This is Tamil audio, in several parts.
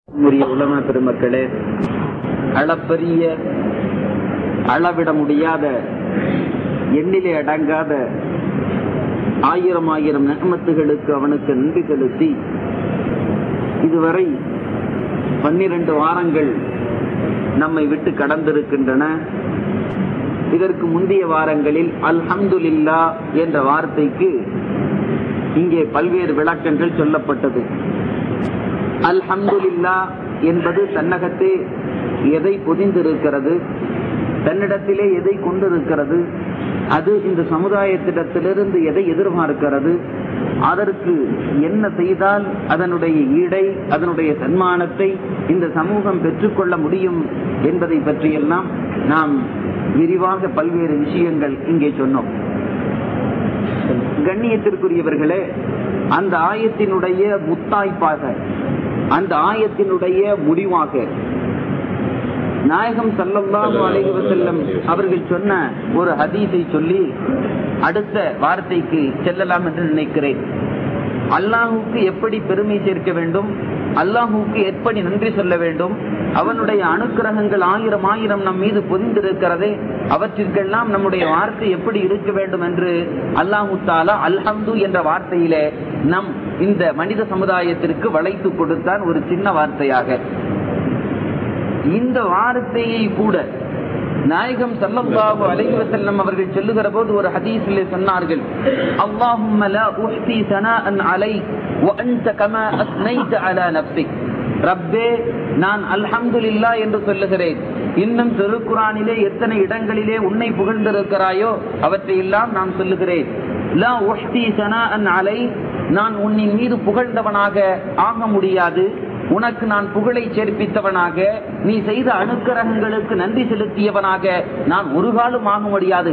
உரிய உலமா பெருமக்களே அளப்பரிய அளவிட முடியாத எண்ணிலே அடங்காத ஆயிரம் ஆயிரம் நகமத்துகளுக்கு அவனுக்கு நன்றி செலுத்தி இதுவரை பன்னிரண்டு வாரங்கள் நம்மை விட்டு கடந்திருக்கின்றன இதற்கு முந்தைய வாரங்களில் அல்ஹம்துலில்லா என்ற வார்த்தைக்கு இங்கே பல்வேறு விளக்கங்கள் சொல்லப்பட்டது அல்ஹம்துலில்லா என்பது தன்னகத்தே எதை பொதிந்திருக்கிறது தன்னிடத்திலே எதை கொண்டிருக்கிறது அது இந்த சமுதாயத்திடத்திலிருந்து எதை எதிர்பார்க்கிறது அதற்கு என்ன செய்தால் அதனுடைய ஈடை அதனுடைய சன்மானத்தை இந்த சமூகம் பெற்றுக்கொள்ள முடியும் என்பதை பற்றியெல்லாம் நாம் விரிவாக பல்வேறு விஷயங்கள் இங்கே சொன்னோம் கண்ணியத்திற்குரியவர்களே அந்த ஆயத்தினுடைய முத்தாய்ப்பாக அந்த ஆயத்தினுடைய முடிவாக நாயகம் சல்லல்லாஹு அலைஹி வஸல்லம் அவர்கள் சொன்ன ஒரு ஹதீஸை சொல்லி அடுத்த வார்த்தைக்கு செல்லலாம் என்று நினைக்கிறேன் அல்லாஹுக்கு எப்படி பெருமை சேர்க்க வேண்டும் அல்லாஹுக்கு எப்படி நன்றி சொல்ல வேண்டும் அவனுடைய அனுக்கிரகங்கள் ஆயிரம் ஆயிரம் நம் மீது பொதிந்திருக்கிறதே அவற்றிற்கெல்லாம் நம்முடைய வார்த்தை எப்படி இருக்க வேண்டும் என்று அல்லாஹு தாலா அல்ஹம்து என்ற வார்த்தையிலே நம் இந்த மனித சமுதாயத்திற்கு வளைத்து கொடுத்தான் ஒரு சின்ன வார்த்தையாக இந்த வார்த்தையை கூட நாயகம் சல்லல்லாஹு அலைஹி வஸல்லம் அவர்கள் சொல்லுகிற போது ஒரு ஹதீஸிலே சொன்னார்கள் அல்லாஹும்ம லா உஹ்சி ஸனாஅன் அலைக் வ அன்த கமா அஸ்னைத அலா நஃப்ஸிக் ரப்பே நான் அல்ஹம்துலில்லா என்று சொல்லுகிறேன் இன்னும் திருக்குறானிலே எத்தனை இடங்களிலே உன்னை புகழ்ந்திருக்கிறாயோ அவற்றையெல்லாம் நான் சொல்லுகிறேன் லா உஹ்சி ஸனாஅன் அலை நான் உன்னின் மீது புகழ்ந்தவனாக ஆக முடியாது உனக்கு நான் புகழை சேர்ப்பித்தவனாக நீ செய்த அனுக்கிரகங்களுக்கு நன்றி செலுத்தியவனாக நான் ஒரு காலம் ஆக முடியாது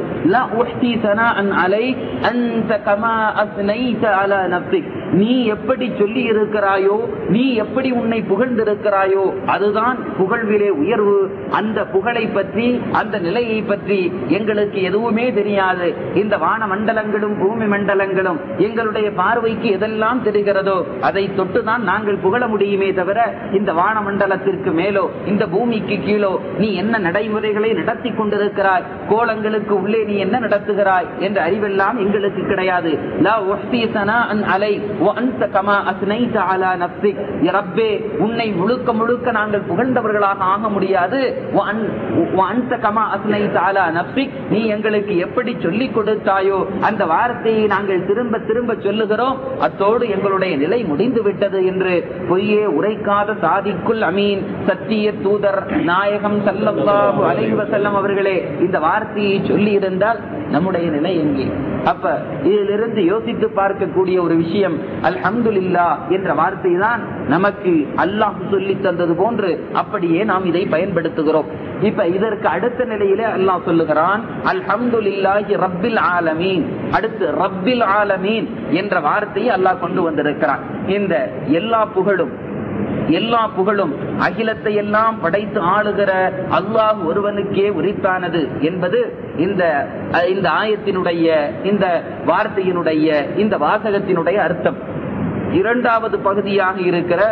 நீ எப்படி சொல்லி இருக்கிறாயோ நீ எப்படி உன்னை புகழ்ந்திருக்கிறாயோ அதுதான் புகழ்விலே உயர்வு அந்த புகழை பற்றி அந்த நிலையை பற்றி எங்களுக்கு எதுவுமே தெரியாது இந்த வான மண்டலங்களும் பூமி மண்டலங்களும் எங்களுடைய பார்வைக்கு எதெல்லாம் தெரிகிறதோ அதை தொட்டுதான் நாங்கள் புகழ முடியுமே தவிர இந்த வான மண்டலத்திற்கு மேலோ இந்த பூமிக்கு கீழோ நீ என்ன நடைமுறைகளை நடத்தி கொண்டிருக்கிறாய் கோலங்களுக்கு உள்ளே நீ என்ன நடத்துகிறாய் என்ற அறிவெல்லாம் எங்களுக்கு கிடையாது உன்னை முழுக்க முழுக்க நாங்கள் புகழ்ந்தவர்களாக ஆக முடியாது நீ எங்களுக்கு எப்படி சொல்லிக் கொடுத்தாயோ அந்த வார்த்தையை நாங்கள் திரும்ப திரும்ப சொல்லுகிறோம் அத்தோடு எங்களுடைய நிலை முடிந்து விட்டது என்று பொய்யே உரைக்காத சாதிக்குள் அமீன் சத்திய தூதர் நாயகம் சல்லல்லாஹு அலைஹி வஸல்லம் அவர்களே இந்த வார்த்தையை சொல்லி இருந்தால் நம்முடைய நிலை எங்கே அப்ப இதிலிருந்து யோசித்து பார்க்கக்கூடிய ஒரு விஷயம் அல்ஹம்துலில்லா என்ற வார்த்தை தான் நமக்கு அல்லாஹ் சொல்லி தந்தது போன்று அப்படியே நாம் இதை பயன்படுத்துகிறோம் இப்ப இதற்கு அடுத்த நிலையிலே அல்லாஹ் சொல்லுகிறான் அல்ஹம்துலில்லாஹி ரப்பில் ஆலமீன் அடுத்து ரப்பில் ஆலமீன் என்ற வார்த்தையை அல்லாஹ் கொண்டு வந்திருக்கிறான் இந்த எல்லா புகழும் எல்லா புகழும் அகிலத்தை எல்லாம் படைத்து ஆளுகிற அல்லாஹ் ஒருவனுக்கே உரித்தானது என்பது இந்த இந்த ஆயத்தினுடைய இந்த வார்த்தையினுடைய இந்த வாசகத்தினுடைய அர்த்தம் இரண்டாவது பகுதியாக இருக்கிற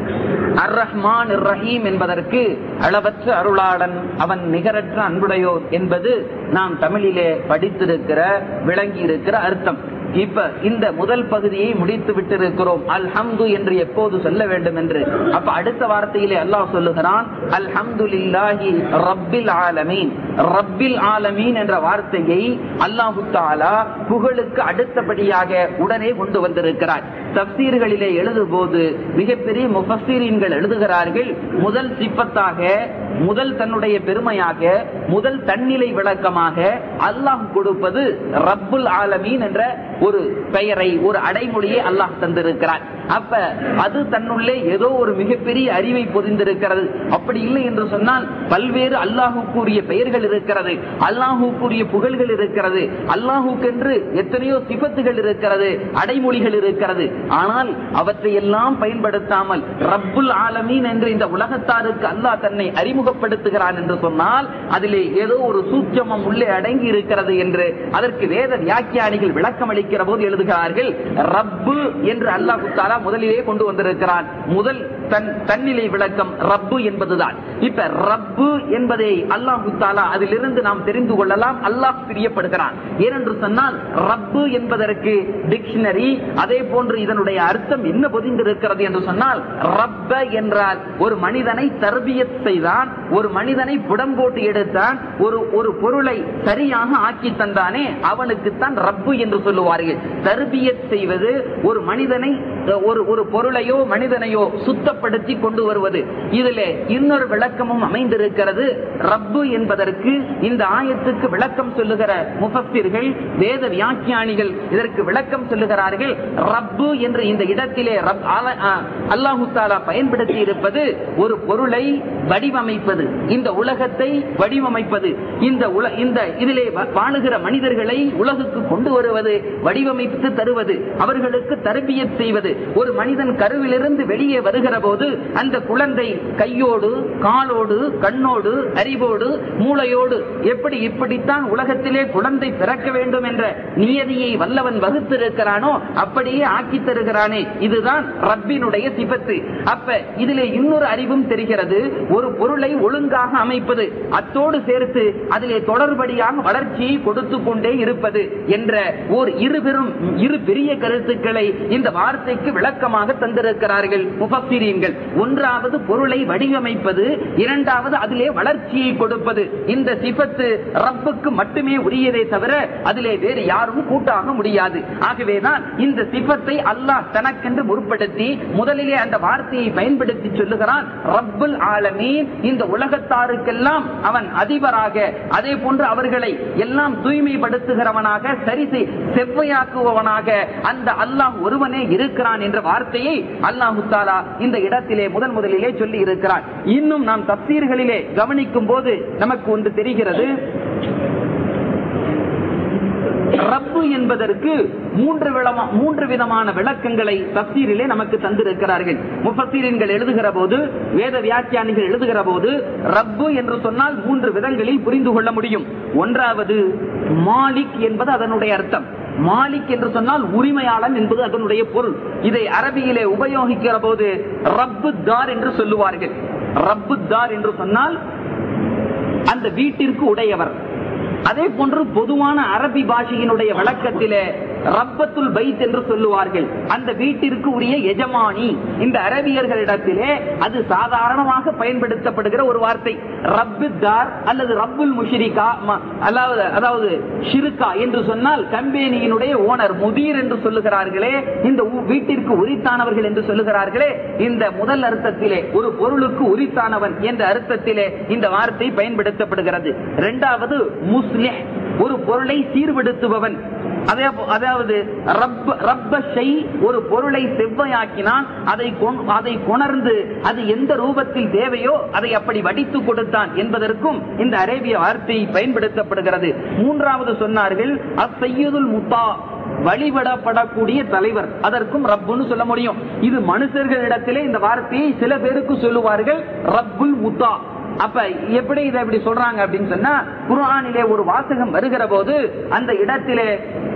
அர் ரஹ்மான் ரஹீம் என்பதற்கு அளவற்ற அருளாளன் அவன் நிகரற்ற அன்புடையோர் என்பது நாம் தமிழிலே படித்திருக்கிற விளங்கி இருக்கிற அர்த்தம் இப்ப இந்த முதல் பகுதியை முடித்து விட்டிருக்கிறோம் அல் ஹம்து என்று எப்போது சொல்ல வேண்டும் என்று அப்ப அடுத்த வார்த்தையிலே அல்லாஹ் சொல்லுகிறான் அல் ஹம்துலில்லாஹி ரப்பில் ஆலமீன் ரப்பில் ஆலமீன் என்ற வார்த்தையை அல்லாஹு தாலா புகழுக்கு அடுத்தபடியாக உடனே கொண்டு வந்திருக்கிறார் தப்சீர்களிலே எழுதும்போது மிகப்பெரிய முஃபஸ்தீரீன்கள் எழுதுகிறார்கள் முதல் சிப்பத்தாக முதல் தன்னுடைய பெருமையாக முதல் தன்னிலை விளக்கமாக அல்லாஹ் கொடுப்பது ரப்புல் ஆலமீன் என்ற ஒரு பெயரை ஒரு அடைமொழியை அல்லாஹ் தந்திருக்கிறார் அப்ப அது தன்னுள்ளே ஏதோ ஒரு மிகப்பெரிய அறிவை பொதிந்திருக்கிறது அப்படி இல்லை என்று சொன்னால் பல்வேறு அல்லாஹுக்குரிய பெயர்கள் இருக்கிறது அல்லாஹுக்குரிய புகழ்கள் இருக்கிறது அல்லாஹுக்கென்று எத்தனையோ சிபத்துகள் இருக்கிறது அடைமொழிகள் இருக்கிறது ஆனால் அவற்றை எல்லாம் பயன்படுத்தாமல் ரப்புல் ஆலமீன் என்று இந்த உலகத்தாருக்கு அல்லாஹ் தன்னை அறிமுகப்படுத்துகிறான் என்று சொன்னால் அதிலே ஏதோ ஒரு சூட்சமம் உள்ளே அடங்கி இருக்கிறது என்று அதற்கு வேத வியாக்கியானிகள் விளக்கம் அளிக்கிற போது எழுதுகிறார்கள் ரப்பு என்று அல்லாஹு தாலா முதலிலே கொண்டு வந்திருக்கிறான் முதல் தன் தன்னிலை விளக்கம் ரப்பு என்பதுதான் இப்ப ரப்பு என்பதை அல்லாஹு தாலா அதிலிருந்து நாம் தெரிந்து கொள்ளலாம் அல்லாஹ் பிரியப்படுகிறான் ஏனென்று சொன்னால் ரப்பு என்பதற்கு டிக்ஷனரி அதே போன்று இதனுடைய அர்த்தம் என்ன பொதிந்திருக்கிறது என்று சொன்னால் ரப்ப என்றால் ஒரு மனிதனை தர்பியத் செய்தான் ஒரு மனிதனை புடம் போட்டு எடுத்தான் ஒரு ஒரு பொருளை சரியாக ஆக்கி தந்தானே அவனுக்குத்தான் ரப்பு என்று சொல்லுவார்கள் தர்பியத் செய்வது ஒரு மனிதனை அஹ், ஒரு ஒரு பொருளையோ மனிதனையோ சுத்தப்படுத்தி கொண்டு வருவது இதிலே இன்னொரு விளக்கமும் அமைந்திருக்கிறது ரப்பு என்பதற்கு இந்த ஆயத்துக்கு விளக்கம் சொல்லுகிற முஃபஸ்ஸிர்கள் வேத வியாக்கியானிகள் இதற்கு விளக்கம் சொல்லுகிறார்கள் ரப்பு என்று இந்த இடத்திலே ரப்- ஆல- ஆ, அல்லாஹு தாலா பயன்படுத்தி இருப்பது ஒரு பொருளை வடிவமைப்பது இந்த உலகத்தை வடிவமைப்பது இந்த உல- இந்த இதிலே வா- வாழுகிற மனிதர்களை உலகுக்கு கொண்டு வருவது வடிவமைத்து தருவது அவர்களுக்கு தரபியத் செய்வது ஒரு மனிதன் கருவிலிருந்து வெளியே வருகிற போது அந்த குழந்தை கையோடு காலோடு கண்ணோடு அறிவோடு மூளையோடு எப்படி இப்படித்தான் உலகத்திலே குழந்தை பிறக்க வேண்டும் என்ற நியதியை வல்லவன் வகுத்திருக்கிறானோ அப்படியே ஆக்கி தருகிறானே இதுதான் ரப்பினுடைய சிபத்து அப்ப இதிலே இன்னொரு அறிவும் தெரிகிறது ஒரு பொருளை ஒழுங்காக அமைப்பது அத்தோடு சேர்த்து அதிலே தொடர்படியாக வளர்ச்சியை கொடுத்து கொண்டே இருப்பது என்ற ஓர் இரு பெரும் இரு பெரிய கருத்துக்களை இந்த வார்த்தைக்கு விளக்கமாக தந்திருக்கிறார்கள் முஃபஸ்ஸிரீன்கள் ஒன்றாவது பொருளை வடிவமைப்பது இரண்டாவது அதிலே வளர்ச்சியை கொடுப்பது இந்த சிபத்து ரப்புக்கு மட்டுமே உரியதே தவிர அதிலே வேறு யாரும் கூட்டாக முடியாது ஆகவேதான் இந்த சிபத்தை அல்லாஹ் தனக்கென்று முற்படுத்தி முதலிலே அந்த வார்த்தையை பயன்படுத்தி சொல்லுகிறான் ரப்புல் ஆலமீன் இந்த உலகத்தாருக்கெல்லாம் அவன் அதிபராக அதே போன்று அவர்களை எல்லாம் தூய்மைப்படுத்துகிறவனாக சரி செய்- செவ்வையாக்குபவனாக அந்த அல்லாஹ் ஒருவனே இருக்கிறான் என்ற வார்த்தையை அல்லாஹு தாலா இந்த இடத்திலே முதன் முதலிலே சொல்லி இருக்கிறான் இன்னும் நாம் தப்சீர்களிலே கவனிக்கும் போது நமக்கு ஒன்று தெரிகிறது ரப்பு என்பதற்கு மூன்று விளமா- மூன்று விதமான விளக்கங்களை தப்சீரிலே நமக்கு தந்திருக்கிறார்கள் முஃபசீரின்கள் எழுதுகிற போது வேத வியாக்கியானிகள் எழுதுகிற போது ரப்பு என்று சொன்னால் மூன்று விதங்களில் புரிந்து கொள்ள முடியும் ஒன்றாவது மாலிக் என்பது அதனுடைய அர்த்தம் மாலிக் என்று சொன்னால் உரிமையாளன் என்பது அதனுடைய பொருள் இதை அரபியிலே உபயோகிக்கிற போது ரப்பு தார் என்று சொல்லுவார்கள் ரப்பு தார் என்று சொன்னால் அந்த வீட்டிற்கு உடையவர் அதே போன்று பொதுவான அரபி பாஷையினுடைய வழக்கத்திலே ரப்பத்துல் பைத் என்று சொல்லுவார்கள் அந்த வீட்டிற்கு உரிய எஜமானி இந்த அரபியர்களிடத்திலே அது சாதாரணமாக பயன்படுத்தப்படுகிற ஒரு வார்த்தை ரப்பு தார் அல்லது ரப்புல் முஷிரிகா ம- அதாவது அதாவது ஷிருக்கா என்று சொன்னால் கம்பெனியினுடைய ஓனர் முதீர் என்று சொல்லுகிறார்களே இந்த ஊ- வீட்டிற்கு உரித்தானவர்கள் என்று சொல்லுகிறார்களே இந்த முதல் அர்த்தத்திலே ஒரு பொருளுக்கு உரித்தானவன் என்ற அர்த்தத்திலே இந்த வார்த்தை பயன்படுத்தப்படுகிறது இரண்டாவது முஸ்லிஹ் ஒரு பொருளை சீர்படுத்துபவன் அதே போ- அதாவது ரப்ப ரப்ப ஷை ஒரு பொருளை செவ்வையாக்கினான் அதை கொண்- அதை கொணர்ந்து அது எந்த ரூபத்தில் தேவையோ அதை அப்படி வடித்து கொடுத்தான் என்பதற்கும் இந்த அரேபிய வார்த்தை பயன்படுத்தப்படுகிறது மூன்றாவது சொன்னார்கள் அசையுதுல் முத்தா வழிபடப்படக்கூடிய தலைவர் அதற்கும் ரப்புன்னு சொல்ல முடியும் இது மனுஷர்களிடத்திலே இந்த வார்த்தையை சில பேருக்கு சொல்லுவார்கள் ரப்புல் முத்தா அப்ப எப்படி இதை இப்படி சொல்றாங்க அப்படின்னு சொன்னா குர்ஆனிலே ஒரு வாசகம் வருகிற போது அந்த இடத்திலே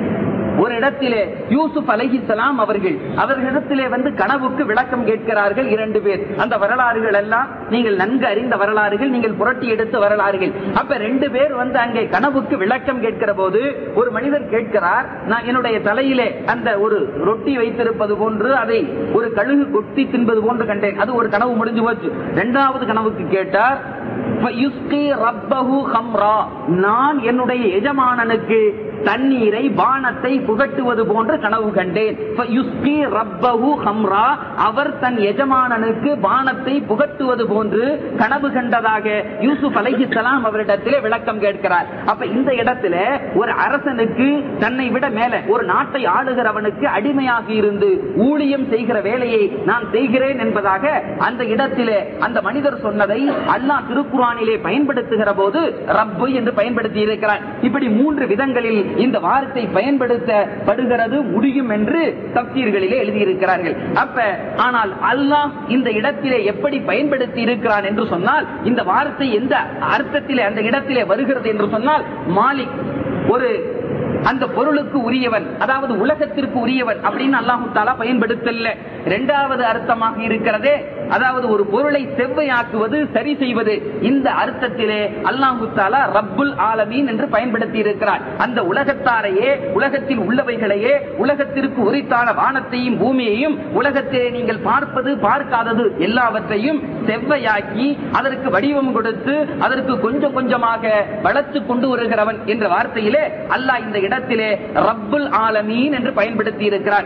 ஒரு இடத்திலே யூசுப் அலைஹிஸ்ஸலாம் அவர்கள் அவர்களிடத்திலே வந்து கனவுக்கு விளக்கம் கேட்கிறார்கள் இரண்டு பேர் அந்த வரலாறுகள் எல்லாம் நீங்கள் நன்கு அறிந்த வரலாறுகள் நீங்கள் புரட்டி எடுத்த வரலாறுகள் அப்ப ரெண்டு பேர் வந்து அங்கே கனவுக்கு விளக்கம் கேட்கிற போது ஒரு மனிதர் கேட்கிறார் நான் என்னுடைய தலையிலே அந்த ஒரு ரொட்டி வைத்திருப்பது போன்று அதை ஒரு கழுகு கொத்தி தின்பது போன்று கண்டேன் அது ஒரு கனவு முடிஞ்சு போச்சு இரண்டாவது கனவுக்கு கேட்டார் "ஃபயுஸ்கி ரப்பஹு ஹம்ரா." நான் என்னுடைய எஜமானனுக்கு தண்ணீரை பானத்தை புகட்டுவது போன்று கனவு கண்டேன் "ஃபயுஸ்கி ரப்பஹு ஹம்ரா." அவர் தன் எஜமானனுக்கு பானத்தை புகட்டுவது போன்று கனவு கண்டதாக யூசுப் அலைஹிஸ்ஸலாம் அவரிடத்திலே விளக்கம் கேட்கிறார் அப்ப இந்த இடத்துல ஒரு அரசனுக்கு தன்னை விட மேல ஒரு நாட்டை ஆளுகிறவனுக்கு அடிமையாக இருந்து ஊழியம் செய்கிற வேலையை நான் செய்கிறேன் என்பதாக அந்த இடத்திலே அந்த மனிதர் சொன்னதை அல்லாஹ் திருக்குறானிலே பயன்படுத்துகிற போது ரப்பு என்று பயன்படுத்தி இருக்கிறார் இப்படி மூன்று விதங்களில் இந்த வார்த்தை பயன்படுத்தப்படுகிறது முடியும் என்று தப்சீர்களிலே எழுதியிருக்கிறார்கள் அப்ப ஆனால் அல்லாஹ் இந்த இடத்திலே எப்படி பயன்படுத்தி இருக்கிறான் என்று சொன்னால் இந்த வார்த்தை எந்த அர்த்தத்திலே அந்த இடத்திலே வருகிறது என்று சொன்னால் மாலிக் ஒரு அந்த பொருளுக்கு உரியவன் அதாவது உலகத்திற்கு உரியவன் அப்படின்னு அல்லாஹு தாலா பயன்படுத்தல இரண்டாவது அர்த்தமாக இருக்கிறதே அதாவது ஒரு பொருளை செவ்வையாக்குவது சரி செய்வது இந்த அர்த்தத்திலே அல்லாஹு தாலா ரப்புல் ஆலமீன் என்று பயன்படுத்தி இருக்கிறார் அந்த உலகத்தாரையே உலகத்தில் உள்ளவைகளையே உலகத்திற்கு உரித்தான வானத்தையும் பூமியையும் உலகத்திலே நீங்கள் பார்ப்பது பார்க்காதது எல்லாவற்றையும் செவ்வையாக்கி அதற்கு வடிவம் கொடுத்து அதற்கு கொஞ்சம் கொஞ்சமாக வளர்த்து கொண்டு வருகிறவன் என்ற வார்த்தையிலே அல்லாஹ் இந்த இடத்திலே ரப்புல் ஆலமீன் என்று பயன்படுத்தி இருக்கிறார்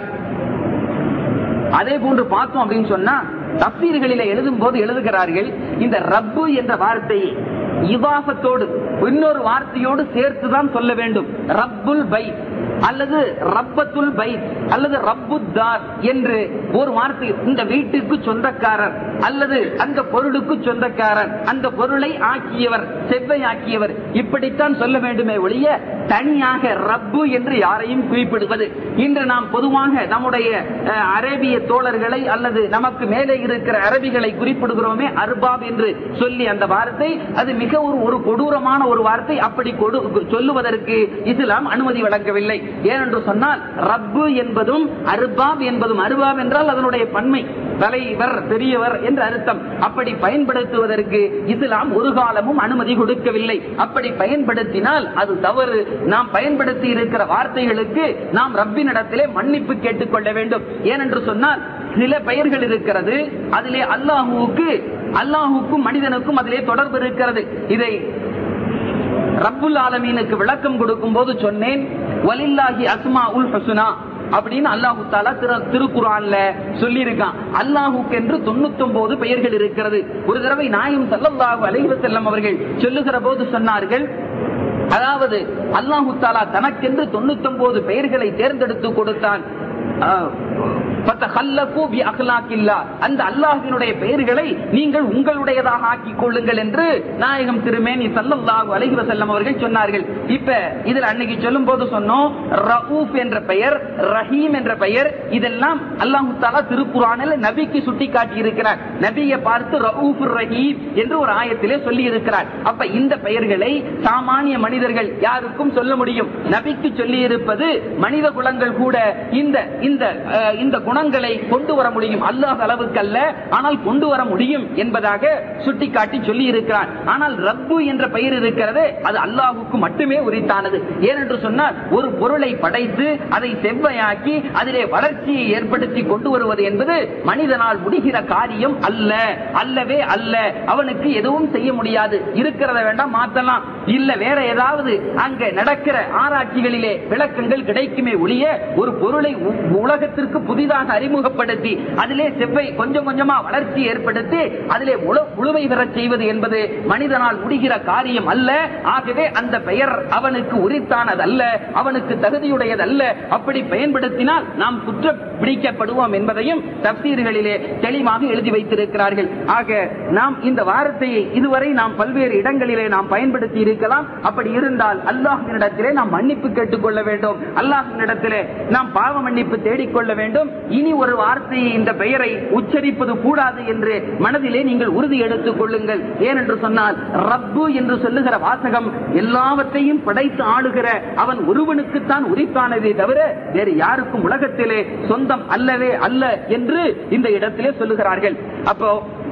அதே போன்று பார்த்தோம் அப்படின்னு சொன்னா தப்சீர்களில எழுதும் போது எழுதுகிறார்கள் இந்த ரப்பு என்ற வார்த்தையை இவாபத்தோடு இன்னொரு வார்த்தையோடு சேர்த்துதான் சொல்ல வேண்டும் ரப்புல் பை அல்லது ரப்பத்துல் பை அல்லது ரப்புத்தார் என்று ஒரு வார்த்தை இந்த வீட்டுக்கு சொந்தக்காரர் அல்லது அந்த பொருளுக்கு சொந்தக்காரர் அந்த பொருளை ஆக்கியவர் செவ்வை ஆக்கியவர் இப்படித்தான் சொல்ல வேண்டுமே ஒழிய தனியாக ரப்பு என்று யாரையும் குறிப்பிடுவது இன்று நாம் பொதுவாக நம்முடைய அஹ், அரேபிய தோழர்களை அல்லது நமக்கு மேலே இருக்கிற அரபிகளை குறிப்பிடுகிறோமே அர்பாப் என்று சொல்லி அந்த வார்த்தை அது மிக ஒரு ஒரு கொடூரமான ஒரு வார்த்தை அப்படி கொடு சொல்லுவதற்கு இஸ்லாம் அனுமதி வழங்கவில்லை ஏனென்று சொன்னால் ரப்பு என்பதும் அர்பாப் என்பதும் அர்பாப் என்றால் அதனுடைய பன்மை தலைவர் பெரியவர் என்று அர்த்தம் அப்படி பயன்படுத்துவதற்கு இஸ்லாம் ஒரு காலமும் அனுமதி கொடுக்கவில்லை அப்படி பயன்படுத்தினால் அது தவறு நாம் பயன்படுத்தி இருக்கிற வார்த்தைகளுக்கு நாம் ரப்பினிடத்திலே மன்னிப்பு கேட்டுக்கொள்ள வேண்டும் ஏனென்று சொன்னால் சில பெயர்கள் இருக்கிறது அதிலே அல்லாஹுவுக்கு அல்லாஹுக்கும் மனிதனுக்கும் அதிலே தொடர்பு இருக்கிறது இதை ரப்புல் ஆலமீனுக்கு விளக்கம் கொடுக்கும் போது சொன்னேன் வலில்லாஹி அஸ்மா உல் ஹசுனா அப்படின்னு அல்லாஹு தாலா திரு திருக்குறான்ல சொல்லி இருக்கான் அல்லாஹுக்கு என்று தொண்ணூத்தி ஒன்பது பெயர்கள் இருக்கிறது ஒரு தடவை நாயும் சல்லல்லாஹு அலைஹி வஸல்லம் அவர்கள் சொல்லுகிற போது சொன்னார்கள் அதாவது அல்லாஹு தாலா தனக்கென்று தொண்ணூத்தி ஒன்பது பெயர்களை தேர்ந்தெடுத்து கொடுத்தான் ஆஹ், ஃபத்தஹல்லகு பி அக்லாக்கில்லா. அந்த அல்லாஹ்வினுடைய பெயர்களை நீங்கள் உங்களுடையதாக ஆக்கிக் கொள்ளுங்கள் என்று நாயகம் திருமேனி சல்லல்லாஹு அலைஹி வஸல்லம் அவர்கள் சொன்னார்கள் இப்ப இதுல அன்னைக்கு சொல்லும் போது சொன்னோம் ரவுஃப் என்ற பெயர் ரஹீம் என்ற பெயர் இதெல்லாம் அல்லாஹு தாலா திருக்குறானில் நபிக்கு சுட்டி காட்டி இருக்கிறார் நபியை பார்த்து ரவுஃப் ரஹீம் என்று ஒரு ஆயத்திலே சொல்லி இருக்கிறார் அப்ப இந்த பெயர்களை சாமானிய மனிதர்கள் யாருக்கும் சொல்ல முடியும் நபிக்கு சொல்லி இருப்பது மனித குலங்கள் கூட இந்த இந்த அஹ், இந்த குணங்களை கொண்டு வர முடியும் அல்லாஹ் அளவுக்கு அல்ல ஆனால் கொண்டு வர முடியும் என்பதாக சுட்டிக்காட்டி சொல்லி இருக்கிறார் ஆனால் ரப்பு என்ற பெயர் இருக்கிறது அது அல்லாஹுக்கு மட்டுமே உரித்தானது ஏனென்று சொன்னால் ஒரு பொருளை படைத்து அதை செவ்வையாக்கி அதிலே வளர்ச்சியை ஏற்படுத்தி கொண்டு வருவது என்பது மனிதனால் முடிகிற காரியம் அல்ல அல்லவே அல்ல அவனுக்கு எதுவும் செய்ய முடியாது இருக்கிறத வேண்டாம் மாத்தலாம் இல்ல வேற ஏதாவது அங்க நடக்கிற ஆராய்ச்சிகளிலே விளக்கங்கள் கிடைக்குமே ஒழிய ஒரு பொருளை உ- உலகத்திற்கு புதிதாக அறிமுகப்படுத்தி அதிலே செவ்வை கொஞ்சம் கொஞ்சமா வளர்ச்சி ஏற்படுத்தி அதிலே முழு- முழுமை பெறச் செய்வது என்பது மனிதனால் முடிகிற காரியம் அல்ல ஆகவே அந்த பெயர் அவனுக்கு உரித்தானதல்ல அவனுக்கு தகுதியுடையதல்ல அப்படி பயன்படுத்தினால் நாம் குற்ற பிடிக்கப்படுவோம் என்பதையும் தப்சீர்களிலே தெளிவாக எழுதி வைத்திருக்கிறார்கள் ஆக நாம் இந்த வார்த்தையை இதுவரை நாம் பல்வேறு இடங்களிலே நாம் பயன்படுத்தி இருக்கலாம் அப்படி இருந்தால் அல்லாஹினிடத்திலே நாம் மன்னிப்பு கேட்டுக்கொள்ள வேண்டும் அல்லாஹினிடத்திலே நாம் பாவ மன்னிப்பு தேடிக்கொள்ள வேண்டும் இனி ஒரு வார்த்தையை இந்த பெயரை உச்சரிப்பது கூடாது என்று மனதிலே நீங்கள் உறுதி எடுத்துக் கொள்ளுங்கள் ஏனென்று சொன்னால் ரப்பு என்று சொல்லுகிற வாசகம் எல்லாவற்றையும் படைத்து ஆளுகிற அவன் ஒருவனுக்குத்தான் உரித்தானதே தவிர வேறு யாருக்கும் உலகத்திலே சொந்தம் அல்லவே அல்ல என்று இந்த இடத்திலே சொல்லுகிறார்கள் அப்போ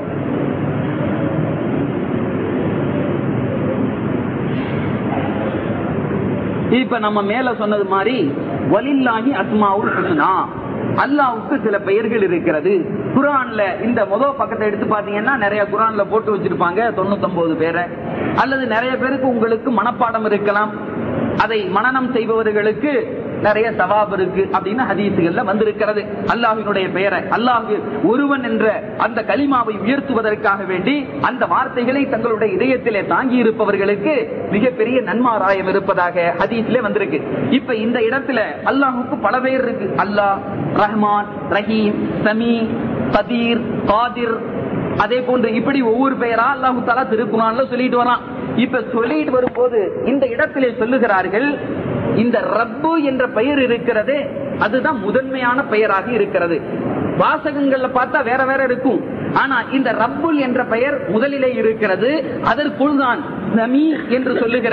இப்ப நம்ம மேல சொன்னது மாதிரி வலில்லாஹி அஸ்மாவுல் ஹுஸ்னா அல்லாவுக்கு சில பெயர்கள் இருக்கிறது குரான்ல இந்த முதல் பக்கத்தை எடுத்து பாத்தீங்கன்னா நிறைய குரான்ல போட்டு வச்சிருப்பாங்க தொண்ணூத்தி பேரை அல்லது நிறைய பேருக்கு உங்களுக்கு மனப்பாடம் இருக்கலாம் அதை மனனம் செய்பவர்களுக்கு நிறைய சவாப் இருக்கு அப்படின்னு ஹதீசுகள்ல வந்திருக்கிறது அல்லாஹினுடைய பெயரை அல்லாஹ் ஒருவன் என்ற அந்த கலிமாவை உயர்த்துவதற்காக வேண்டி அந்த வார்த்தைகளை தங்களுடைய இதயத்திலே தாங்கி இருப்பவர்களுக்கு மிகப்பெரிய நன்மாராயம் இருப்பதாக ஹதீஸ்ல வந்திருக்கு இப்ப இந்த இடத்துல அல்லாஹுக்கு பல பெயர் இருக்கு அல்லாஹ் ரஹ்மான் ரஹீம் சமீ கதீர் காதிர் அதே போன்று இப்படி ஒவ்வொரு பெயரா அல்லாஹு தாலா திருக்குறான்ல சொல்லிட்டு வரான் இப்ப சொல்லிட்டு வரும்போது இந்த இடத்திலே சொல்லுகிறார்கள் இந்த ரப்பு என்ற பெயர் இருக்கிறது அதுதான் முதன்மையான பெயராக இருக்கிறது வாசகங்கள்ல பார்த்தா வேற வேற இருக்கும் ஆனா இந்த ரப்புல் என்ற பெயர் முதலிலே இருக்கிறது அதற்குள் தான் நமி என்று சொல்லுகிற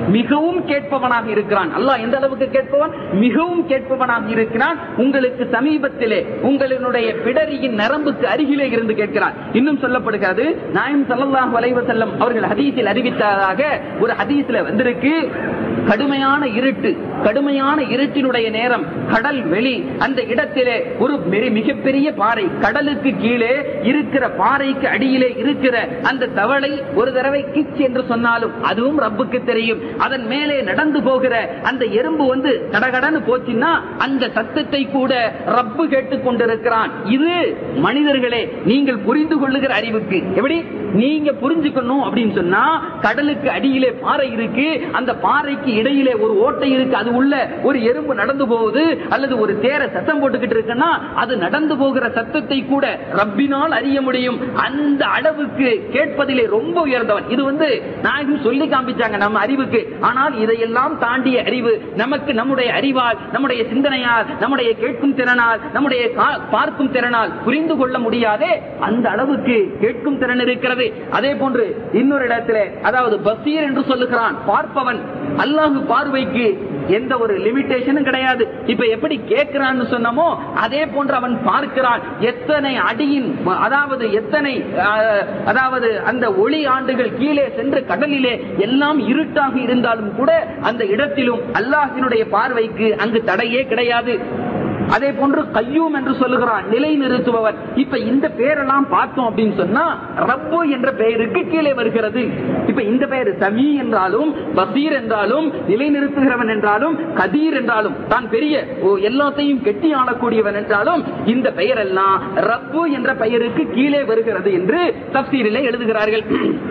மிகவும் கேட்பவனாக இருக்கிறான் அல்லாஹ் எந்த அளவுக்கு கேட்பவன் மிகவும் கேட்பவனாக இருக்கிறான் உங்களுக்கு சமீபத்திலே உங்களுடைய பிடரியின் நரம்புக்கு அருகிலே இருந்து கேட்கிறான் இன்னும் சொல்லப்படுகிறது நாயம் ஸல்லல்லாஹு அலைஹி வஸல்லம் அவர்கள் ஹதீஸில் அறிவித்ததாக ஒரு ஹதீஸ்ல வந்திருக்கு கடுமையான இருட்டு கடுமையான இருட்டினுடைய நேரம் கடல் வெளி அந்த இடத்திலே ஒரு மிக- மிகப்பெரிய பாறை கடலுக்கு கீழே இருக்கிற பாறைக்கு அடியிலே இருக்கிற அந்த தவளை ஒரு தடவை கிச் என்று சொன்னாலும் அதுவும் ரப்புக்கு தெரியும் அதன் மேலே நடந்து போகிற அந்த எறும்பு வந்து கடகடன்னு போச்சுன்னா அந்த சத்தத்தை கூட ரப்பு கேட்டுக் கொண்டிருக்கிறான் இது மனிதர்களே நீங்கள் புரிந்து கொள்ளுகிற அறிவுக்கு எப்படி நீங்க புரிஞ்சுக்கணும் அப்படின்னு சொன்னா கடலுக்கு அடியிலே பாறை இருக்கு அந்த பாறைக்கு இடையிலே ஒரு ஓட்டை இருக்கு அது உள்ள ஒரு எறும்பு நடந்து போகுது அல்லது ஒரு தேர சத்தம் போட்டுக்கிட்டு இருக்குன்னா அது நடந்து போகிற சத்தத்தை கூட ரப்பினால் அறிய முடியும் அந்த அளவுக்கு கேட்பதிலே ரொம்ப உயர்ந்தவன் இது வந்து நாயகம் சொல்லி காண்பிச்சாங்க நம்ம அறிவுக்கு ஆனால் இதையெல்லாம் தாண்டிய அறிவு நமக்கு நம்முடைய அறிவால் நம்முடைய சிந்தனையால் நம்முடைய கேட்கும் திறனால் நம்முடைய கா- பார்க்கும் திறனால் புரிந்து கொள்ள முடியாதே அந்த அளவுக்கு கேட்கும் திறன் இருக்கிறது அதே போன்று இன்னொரு இடத்திலே அதாவது பசீர் என்று சொல்லுகிறான் பார்ப்பவன் அல்லாஹ் பார்வைக்கு எந்த ஒரு லிமிட்டேஷனும் கிடையாது இப்ப எப்படி கேட்கிறான்னு சொன்னமோ அதே போன்று அவன் பார்க்கிறான் எத்தனை அடியின் அதாவது எத்தனை அஹ், அதாவது அந்த ஒளி ஆண்டுகள் கீழே சென்று கடலிலே எல்லாம் இருட்டாக இருந்தாலும் கூட அந்த இடத்திலும் அல்லாஹினுடைய பார்வைக்கு அங்கு தடையே கிடையாது அதே போன்று கையூம் என்று சொல்லுகிறான் நிலை நிறுத்துபவர் இப்ப இந்த பேரெல்லாம் பார்த்தோம் அப்படின்னு சொன்னா ரப்பு என்ற பெயருக்கு கீழே வருகிறது இப்ப இந்த பெயர் சமீ என்றாலும் பசீர் என்றாலும் நிலை நிறுத்துகிறவன் என்றாலும் கதீர் என்றாலும் தான் பெரிய ஓ, எல்லாத்தையும் கெட்டி ஆளக்கூடியவன் என்றாலும் இந்த பெயர் எல்லாம் ரப்பு என்ற பெயருக்கு கீழே வருகிறது என்று தப்சீரிலே எழுதுகிறார்கள்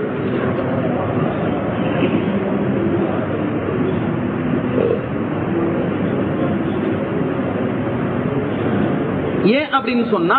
ஏன் அப்படின்னு சொன்னா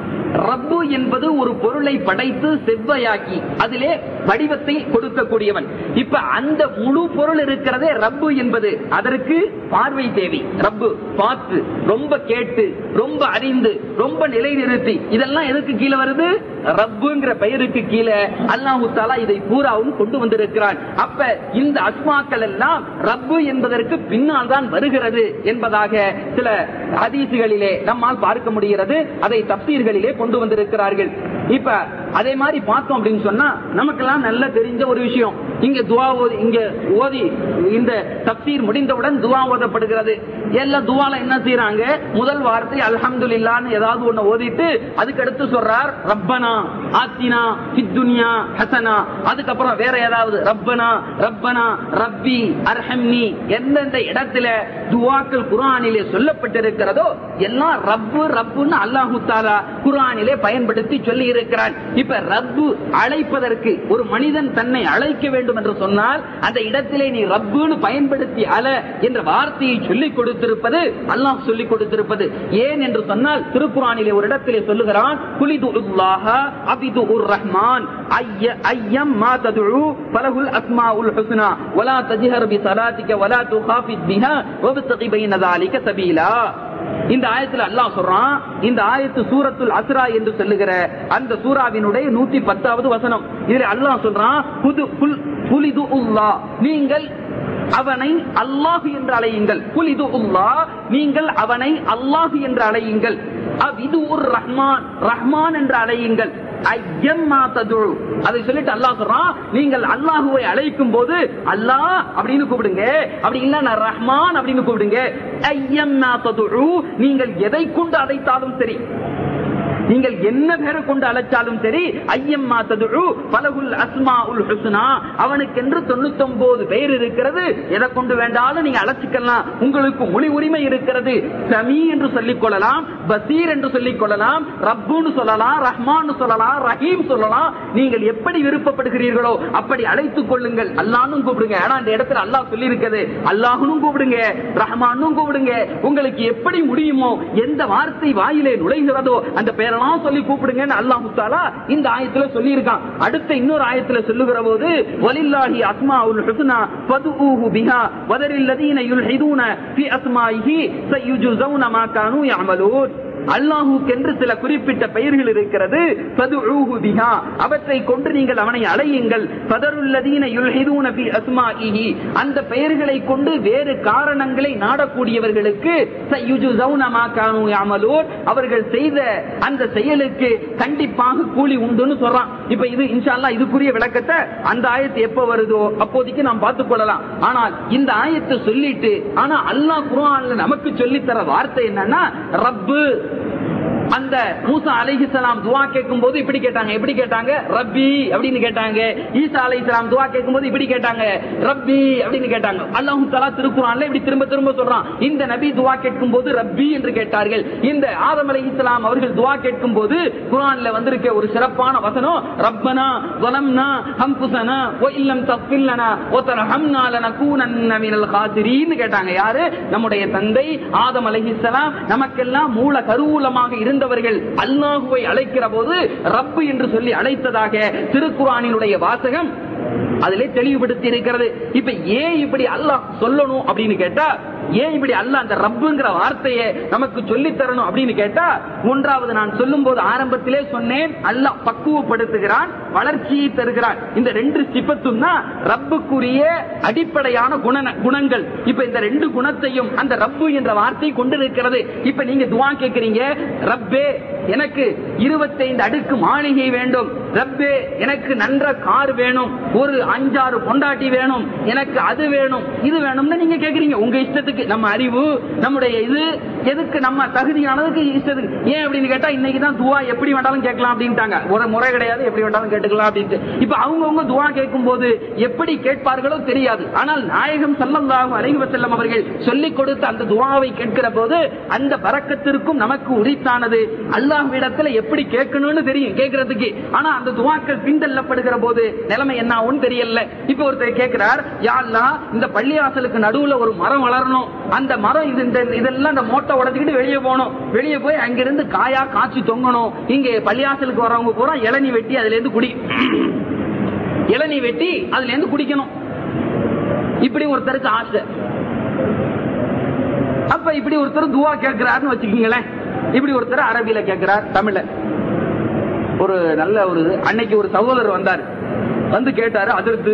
ரப்பு என்பது ஒரு பொருளை படைத்து செவ்வையாக்கி அதிலே வடிவத்தை கொடுக்கக்கூடியவன் இப்ப அந்த முழு பொருள் இருக்கிறதே ரப்பு என்பது அதற்கு பார்வை தேவை ரப்பு பார்த்து ரொம்ப கேட்டு ரொம்ப அறிந்து ரொம்ப நிலைநிறுத்தி இதெல்லாம் எதுக்கு கீழே வருது ரப்புங்கிற பெயருக்கு கீழே அல்லாஹு தாலா இதை பூராவும் கொண்டு வந்திருக்கிறான் அப்ப இந்த அஸ்மாக்கள் எல்லாம் ரப்பு என்பதற்கு பின்னால் தான் வருகிறது என்பதாக சில ஹதீசுகளிலே நம்மால் பார்க்க முடிகிறது அதை தப்சீர்களிலே கொண்டு வந்திருக்கிறார்கள் இப்ப அதே மாதிரி பார்த்தோம் அப்படின்னு சொன்னா நமக்கெல்லாம் நல்லா தெரிஞ்ச ஒரு விஷயம் இங்க துவா ஓதி இங்க ஓதி இந்த தப்சீர் முடிந்தவுடன் துவா ஓதப்படுகிறது எல்லா துவால என்ன செய்யறாங்க முதல் வார்த்தை அல்ஹம்துலில்லான்னு ஏதாவது ஒண்ணு ஓதிட்டு அதுக்கு அடுத்து சொல்றார் ரப்பனா ஆத்தினா ஃபித்துன்யா ஹசனா அதுக்கப்புறம் வேற ஏதாவது ரப்பனா ரப்பனா ரப்பி அர்ஹம்னி எந்தெந்த இடத்துல துவாக்கள் குர்ஆனிலே சொல்லப்பட்டிருக்கிறதோ எல்லாம் ரப்பு ரப்புன்னு அல்லாஹு தாலா குர்ஆனிலே பயன்படுத்தி சொல்லி இருக்கிறான் இப்ப ரப்பு அழைப்பதற்கு ஒரு மனிதன் தன்னை அழைக்க வேண்டும் என்று சொன்னால் அந்த இடத்திலே நீ ரப்புன்னு பயன்படுத்தி அல என்ற வார்த்தையை சொல்லிக் கொடுத்திருப்பது அல்லாஹ் சொல்லிக் கொடுத்திருப்பது ஏன் என்று சொன்னால் திருக்குறானிலே ஒரு இடத்திலே சொல்லுகிறான் குலிது உல்லாஹ அபிது உர் ரஹ்மான் ஐய ஐயம் மா ததுஉ பலகுல் அஸ்மாஉல் ஹுஸ்னா வலா தஜ்ஹர் பி ஸலாத்திக வலா துகாஃபித் பிஹா வப்தகி பைன ذلك சபீலா இந்த ஆயத்துல அல்லாஹ் சொல்றான் இந்த ஆயத்து சூரத்துல் அஸ்ரா என்று சொல்லுகிற அந்த சூராவினுடைய நூத்தி பத்தாவது வசனம் இதுல அல்லாஹ் சொல்றான் புது புல் புலிது உல்லா நீங்கள் அவனை அல்லாஹ் என்று அழையுங்கள் புலிது உல்லா நீங்கள் அவனை அல்லாஹ் என்று அழையுங்கள் அவ்விது ஒரு ரஹ்மான் ரஹ்மான் என்று அழையுங்கள் ஐயம்மா ததுழு அதை சொல்லிட்டு அல்லாஹ் சொல்றான் நீங்கள் அல்லாஹுவை அழைக்கும் போது அல்லாஹ் அப்படின்னு கூப்பிடுங்க அப்படி இல்ல ரஹ்மான் அப்படின்னு கூப்பிடுங்க ஐயம்மா ததுழு நீங்கள் எதை கொண்டு அழைத்தாலும் சரி நீங்கள் என்ன பேரை கொண்டு அழைச்சாலும் சரி ஐயம்மா ததுழு பலகுல் அஸ்மா உல் ஹுஸ்னா அவனுக்கென்று தொண்ணூத்தி ஒன்பது பெயர் இருக்கிறது எதை கொண்டு வேண்டாலும் நீங்க அழைச்சிக்கலாம் உங்களுக்கு மொழி உரிமை இருக்கிறது சமீ என்று சொல்லிக் கொள்ளலாம் பசீர் என்று சொல்லிக் கொள்ளலாம் ரப்புன்னு சொல்லலாம் ரஹ்மான் சொல்லலாம் ரஹீம் சொல்லலாம் நீங்கள் எப்படி விருப்பப்படுகிறீர்களோ அப்படி அழைத்துக் கொள்ளுங்கள் அல்லாஹ்னும் கூப்பிடுங்க ஆனா அந்த இடத்துல அல்லாஹ் சொல்லி இருக்குது அல்லாஹ்னும் கூப்பிடுங்க ரஹ்மானும் கூப்பிடுங்க உங்களுக்கு எப்படி முடியுமோ எந்த வார்த்தை வாயிலே நுழைகிறதோ அந்த பெயரெல்லாம் சொல்லி கூப்பிடுங்கன்னு அல்லாஹ் தாலா இந்த ஆயத்துல சொல்லி இருக்கான் அடுத்த இன்னொரு ஆயத்துல சொல்லுகிற போது வலில்லாஹி அஸ்மாஉல் ஹுஸ்னா ஃபதுஊஹு பிஹா வதரில் லதீன யுல்ஹிதூன ஃபி அஸ்மாஇஹி சயுஜ்ஸௌன மா கானூ யஅமலூன் அல்லாஹுக்கென்று சில குறிப்பிட்ட பெயர்கள் இருக்கிறது ஃபதுஊஹு பிஹா. அவற்றை கொண்டு நீங்கள் அவனை அழையுங்கள் ஃபதருல்லதீன யுல்ஹிதூன ஃபி அஸ்மாஇஹி. அந்த பெயர்களை கொண்டு வேறு காரணங்களை நாடக்கூடியவர்களுக்கு சயுஜுஸௌன மா கானூ யஅமலூன். அவர்கள் செய்த அந்த செயலுக்கு கண்டிப்பாக கூலி உண்டுன்னு சொல்றான் இப்ப இது இன்ஷா அல்லாஹ் இதுக்குரிய விளக்கத்தை அந்த ஆயத்து எப்ப வருதோ அப்போதைக்கு நாம் பார்த்துக் கொள்ளலாம் ஆனால் இந்த ஆயத்தை சொல்லிட்டு ஆனா அல்லாஹ் குர்ஆன்ல நமக்கு சொல்லித் தர வார்த்தை என்னன்னா ரப்பு அந்த மூசா அலைஹிஸ்ஸலாம் துவா கேட்கும் போது இப்படி கேட்டாங்க எப்படி கேட்டாங்க ரப்பி அப்படின்னு கேட்டாங்க ஈசா அலைஹிஸ்ஸலாம் துவா கேட்கும் போது இப்படி கேட்டாங்க ரப்பி அப்படின்னு கேட்டாங்க அல்லாஹ் தஆலா திருக்குறான்ல இப்படி திரும்ப திரும்ப சொல்றான் இந்த நபி துவா கேட்கும் போது ரப்பி என்று கேட்டார்கள் இந்த ஆதம் அலைஹிஸ்ஸலாம் அவர்கள் துவா கேட்கும் போது குர்ஆன்ல வந்திருக்க ஒரு சிறப்பான வசனம் ரப்பனா ظلمنا انفسنا وان لم تغفر لنا وترحمنا لنكونن من الخاسرين கேட்டாங்க யாரு நம்முடைய தந்தை ஆதம் அலைஹிஸ்ஸலாம் நமக்கெல்லாம் மூல கருவூலமாக இருந்தவர்கள் அல்லாஹுவை அழைக்கிற போது ரப்பு என்று சொல்லி அழைத்ததாக திருக்குறானினுடைய வாசகம் அதிலே தெளிவுபடுத்தி இருக்கிறது இப்ப ஏன் இப்படி அல்லாஹ் சொல்லணும் அப்படின்னு கேட்டா ஏன் இப்படி அல்லாஹ் அந்த ரப்புங்கிற வார்த்தையை நமக்கு சொல்லி தரணும் அப்படின்னு கேட்டா ஒன்றாவது நான் சொல்லும் போது ஆரம்பத்திலே சொன்னேன் அல்லாஹ் பக்குவப்படுத்துகிறான் வளர்ச்சியை தருகிறான் இந்த ரெண்டு சிப்பத்தும் தான் ரப்புக்குரிய அடிப்படையான குண குணங்கள் இப்ப இந்த ரெண்டு குணத்தையும் அந்த ரப்பு என்ற வார்த்தை கொண்டிருக்கிறது இப்ப நீங்க துவா கேட்கிறீங்க ரப்பே எனக்கு இருபத்தைந்து அடுக்கு மாளிகை வேண்டும் ரப்பே எனக்கு நன்ற கார் வேணும் ஒரு அஞ்சாறு பொண்டாட்டி வேணும் எனக்கு அது வேணும் இது வேணும்னு நீங்க கேக்குறீங்க உங்க இஷ்டத்துக்கு நம்ம அறிவு நம்முடைய இது எதுக்கு நம்ம தகுதியானதுக்கு இஷ்டத்துக்கு ஏன் அப்படின்னு கேட்டா இன்னைக்கு தான் துவா எப்படி வேண்டாலும் கேட்கலாம் அப்படின்ட்டாங்க ஒரு முறை கிடையாது எப்படி வேண்டாலும் கேட்டுக்கலாம் அப்படின்ட்டு இப்ப அவங்கவங்க துவா கேட்கும் போது எப்படி கேட்பார்களோ தெரியாது ஆனால் நாயகம் ஸல்லல்லாஹு அலைஹி வஸல்லம் அவர்கள் சொல்லிக் கொடுத்த அந்த துவாவை கேட்கிற போது அந்த பரக்கத்திற்கும் நமக்கு உரித்தானது அல்லாஹ்விடத்துல எப்படி கேட்கணும்னு தெரியும் கேட்கறதுக்கு ஆனா அந்த துவாக்கள் பின்தள்ளப்படுகிற போது நிலைமை என்ன ஆகும்னு தெரியல இப்ப ஒருத்தர் கேட்கிறார் யா அல்லாஹ் இந்த பள்ளிவாசலுக்கு நடுவுல ஒரு மரம் வளரணும் அந்த மரம் இது இந்த இதெல்லாம் இந்த மோட்டை உடைச்சுக்கிட்டு வெளியே போகணும் வெளியே போய் அங்கிருந்து காயா காய்ச்சி தொங்கணும் இங்க பள்ளிவாசலுக்கு வரவங்க பூரா இளநி வெட்டி அதுல இருந்து குடி இளநி வெட்டி அதுல இருந்து குடிக்கணும் இப்படி ஒருத்தருக்கு ஆசை அப்ப இப்படி ஒருத்தர் துவா கேட்கிறாருன்னு வச்சுக்கீங்களேன் இப்படி ஒருத்தர் அரபியில கேட்கிறார் தமிழ்ல ஒரு நல்ல ஒரு இது. அன்னைக்கு ஒரு சகோதரர் வந்தார் வந்து கேட்டாரு அதற்கு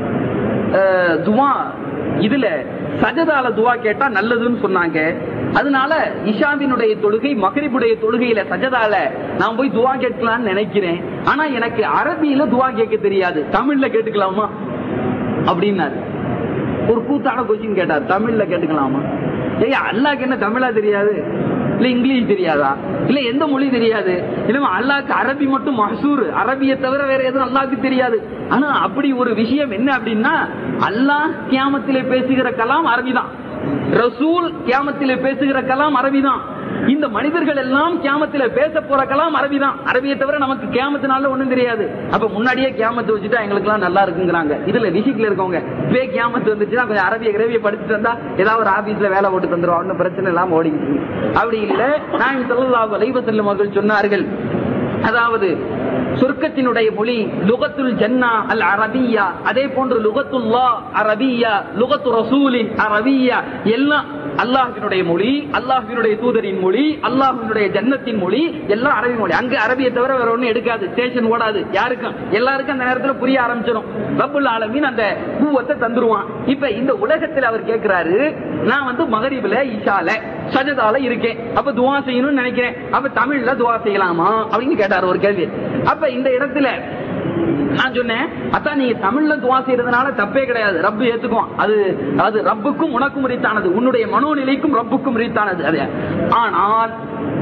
அஹ், துவா இதுல சஜதால துவா கேட்டா நல்லதுன்னு சொன்னாங்க அதனால இஷாவினுடைய தொழுகை மகரிபுடைய தொழுகையில சஜதால நான் போய் துவா கேட்கலாம்னு நினைக்கிறேன் ஆனா எனக்கு அரபியில துவா கேட்க தெரியாது தமிழ்ல கேட்டுக்கலாமா அப்படின்னாரு ஒரு கூத்தான கொஸ்டின் கேட்டார் தமிழ்ல கேட்டுக்கலாமா ஏய் அல்லாக்கு என்ன தமிழா தெரியாது இல்ல இங்கிலீஷ் தெரியாதா இல்ல எந்த மொழி தெரியாது இல்ல அல்லாக்கு அரபி மட்டும் மசூர் அரபியை தவிர வேற எதுவும் அல்லாக்கு தெரியாது ஆனா அப்படி ஒரு விஷயம் என்ன அப்படின்னா அல்லாஹ் கியாமத்திலே பேசுகிற கலாம் அரபிதான் ரசூல் கியாமத்திலே பேசுகிற கலாம் அரபிதான் இந்த மனிதர்கள் எல்லாம் கியாமத்தில பேச போற கலாம் அரபிதான் அரபியை தவிர நமக்கு கியாமத்தினால ஒண்ணும் தெரியாது அப்ப முன்னாடியே கியாமத்து வச்சுட்டா எங்களுக்கு எல்லாம் நல்லா இருக்குங்கிறாங்க இதுல விசிட்ல இருக்கவங்க இப்பவே கியாமத்து வந்துச்சுன்னா கொஞ்சம் அரபிய கிரவிய படிச்சுட்டு வந்தா ஏதாவது ஒரு ஆபீஸ்ல வேலை போட்டு தந்துரும் ஒன்னும் பிரச்சனை இல்லாம ஓடிக்கிட்டு இருக்கு. அப்படி இல்ல நான் சொல்லலாம் அலைவ செல்லும் அவர்கள் சொன்னார்கள் அதாவது சொர்க்கத்தினுடைய மொழி லுகத்துல் ஜன்னா அல் அரபியா அதே போன்று லுகத்துல்லா அரபியா லுகத்து ரசூலின் அரபியா எல்லாம் அல்லாஹினுடைய மொழி அல்லாஹினுடைய தூதரின் மொழி அல்லாஹினுடைய ஜன்னத்தின் மொழி எல்லாம் அரபி மொழி அங்க அரபியை தவிர வேற ஒண்ணும் எடுக்காது ஸ்டேஷன் ஓடாது யாருக்கும் எல்லாருக்கும் அந்த நேரத்துல புரிய ஆரம்பிச்சிடும் ரப்புல் ஆலமீன் அந்த பூவத்தை தந்துருவான் இப்ப இந்த உலகத்துல அவர் கேட்கிறாரு நான் வந்து மகரிபுல இஷால சஜதால இருக்கேன் அப்ப துவா செய்யணும்னு நினைக்கிறேன் அப்ப தமிழ்ல துவா செய்யலாமா அப்படின்னு கேட்டாரு ஒரு கேள்வி அப்ப இந்த இடத்துல நான் சொன்னேன் அத்தா நீங்க தமிழ்ல துவா செய்யறதுனால தப்பே கிடையாது ரப்பு ஏத்துக்குவான் அது அது ரப்புக்கும் உனக்கும் உரித்தானது உன்னுடைய மனோநிலைக்கும் ரப்புக்கும் உரித்தானது அது ஆனால்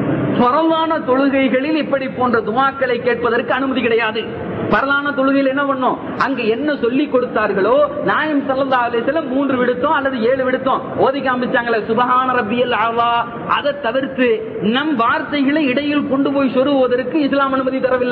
பரவான தொழுகைகளில் இப்படி போன்ற துவாக்களை கேட்பதற்கு அனுமதி கிடையாது பரலான தொழுகையில் என்ன பண்ணும் அங்க என்ன சொல்லி கொடுத்தார்களோ நாயம் சல்லா அலிஸ்ல மூன்று விடுத்தோம் அல்லது ஏழு விடுத்தோம் ஓதி காமிச்சாங்களே சுபஹான ரப்பியல் ஆவா அதை தவிர்த்து நம் வார்த்தைகளை இடையில் கொண்டு போய் சொருவதற்கு இஸ்லாம் அனுமதி தரவில்லை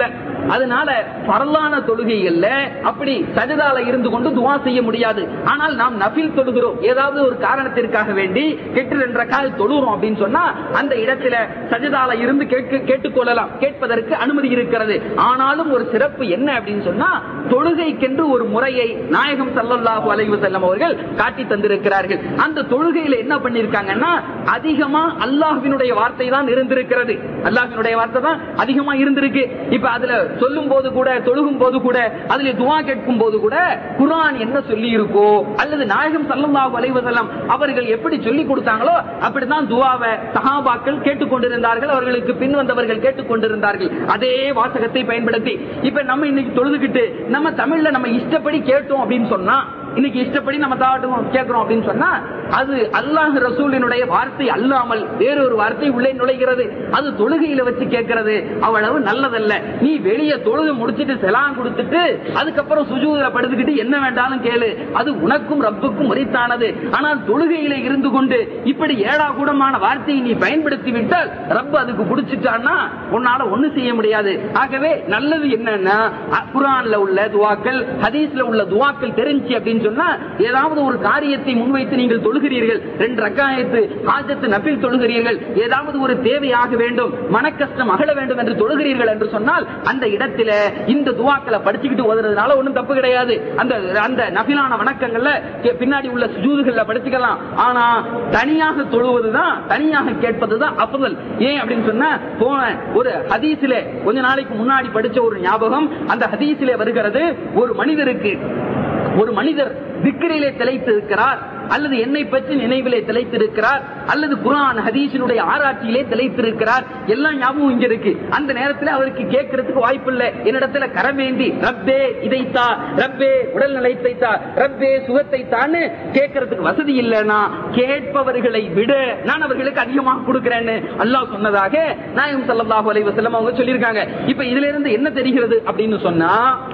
அதனால பரலான தொழுகைகள்ல அப்படி சஜதால இருந்து கொண்டு துவா செய்ய முடியாது ஆனால் நாம் நபில் தொழுகிறோம் ஏதாவது ஒரு காரணத்திற்காக வேண்டி எட்டு ரெண்டு ரக்கால் தொழுகிறோம் அப்படின்னு சொன்னா அந்த இடத்துல சஜதால இருந்து கேட்க கேட்டுக்கொள்ளலாம் கேட்பதற்கு அனுமதி இருக்கிறது ஆனாலும் ஒரு சிறப்பு என்ன அப்படின்னு சொன்னா தொழுகைக்கென்று ஒரு முறையை நாயகம் சல்லல்லாஹு அலைஹி வஸல்லம் அவர்கள் காட்டி தந்திருக்கிறார்கள் அந்த தொழுகையில என்ன பண்ணிருக்காங்கன்னா அதிகமா அல்லாஹ்வினுடைய வார்த்தை தான் இருந்திருக்கிறது அல்லாஹ்வினுடைய வார்த்தை தான் அதிகமா இருந்திருக்கு இப்ப அதுல சொல்லும் போது கூட தொழுகும் போது கூட அதுல துவா கேட்கும் போது கூட குர்ஆன் என்ன சொல்லி இருக்கோ அல்லது நாயகம் சல்லல்லாஹு அலைஹி வஸல்லம் அவர்கள் எப்படி சொல்லி கொடுத்தாங்களோ அப்படிதான் துவாவை சஹாபாக்கள் கேட்டுக்கொண்டிருந்தார்கள் அவர்களுக்கு பின் வந்தவர்கள் கேட்டுக்கொண்டிருந்தார்கள் அதே வாசகத்தை பயன்படுத்தி இப்ப நம்ம இன்னைக்கு தொழுதுகிட்டு நம்ம தமிழ்ல நம்ம இஷ்டப்படி கேட்டோம் அப்படின்னு சொன்னா இன்னைக்கு இஷ்டப்படி நம்ம தாட்டும் கேட்கிறோம் அப்படின்னு சொன்னா அது அல்லாஹ் ரசூலினுடைய வார்த்தை அல்லாமல் வேறொரு வார்த்தை உள்ளே நுழைகிறது அது தொழுகையில வச்சு கேட்கறது அவ்வளவு நல்லதல்ல நீ வெளியே தொழுகை முடிச்சிட்டு செலாம் கொடுத்துட்டு அதுக்கப்புறம் சுஜூதில படுத்துக்கிட்டு என்ன வேண்டாலும் கேளு அது உனக்கும் ரப்புக்கும் உரித்தானது ஆனால் தொழுகையில இருந்து கொண்டு இப்படி ஏடா கூடமான வார்த்தையை நீ பயன்படுத்தி விட்டால் ரப்பு அதுக்கு பிடிச்சிட்டான்னா உன்னால ஒண்ணு செய்ய முடியாது ஆகவே நல்லது என்னன்னா அ- குர்ஆன்ல உள்ள துவாக்கள் ஹதீஸ்ல உள்ள துவாக்கள் தெரிஞ்சு அப்படின்னு சொன்னா ஏதாவது ஒரு காரியத்தை முன்வைத்து நீங்கள் தொழுகிறீர்கள் ரெண்டு ரக்காயத்து ஆஜத்து நபில் தொழுகிறீர்கள் ஏதாவது ஒரு தேவையாக வேண்டும் மனக்கஷ்டம் அகல வேண்டும் என்று தொழுகிறீர்கள் என்று சொன்னால் அந்த இடத்துல இந்த துவாக்களை படிச்சுக்கிட்டு ஓதுறதுனால ஒண்ணும் தப்பு கிடையாது அந்த அந்த நபிலான வணக்கங்கள்ல கே- பின்னாடி உள்ள சுஜூதுகள்ல படிச்சுக்கலாம் ஆனா தனியாக தொழுவதுதான் தனியாக கேட்பதுதான் அப்புதல் ஏன் அப்படின்னு சொன்னா போன ஒரு ஹதீஸிலே கொஞ்ச நாளைக்கு முன்னாடி படிச்ச ஒரு ஞாபகம் அந்த ஹதீஸிலே வருகிறது ஒரு மனிதருக்கு ஒரு மனிதர் திக்கிரிலே திளைத்து இருக்கிறார் அல்லது என்னை பற்றி நினைவிலே திளைத்திருக்கிறார் அல்லது குர்ஆன் ஹதீஸினுடைய ஆராய்ச்சியிலே திளைத்திருக்கிறார் எல்லாம் ஞாபகம் இங்க இருக்கு அந்த நேரத்துல அவருக்கு கேட்கறதுக்கு வாய்ப்பு இல்ல என்னிடத்துல கரமேந்தி ரப்பே இதைத்தா ரப்பே உடல் நலத்தைத்தா ரப்பே சுகத்தை தான்னு கேட்கறதுக்கு வசதி இல்லைன்னா கேட்பவர்களை விட நான் அவர்களுக்கு அதிகமாக கொடுக்கிறேன்னு அல்லாஹ் சொன்னதாக நாயம் ஸல்லல்லாஹு அலைஹி வஸல்லம் அவங்க சொல்லியிருக்காங்க இப்ப இதுல இருந்து என்ன தெரிகிறது அப்படின்னு சொன்னா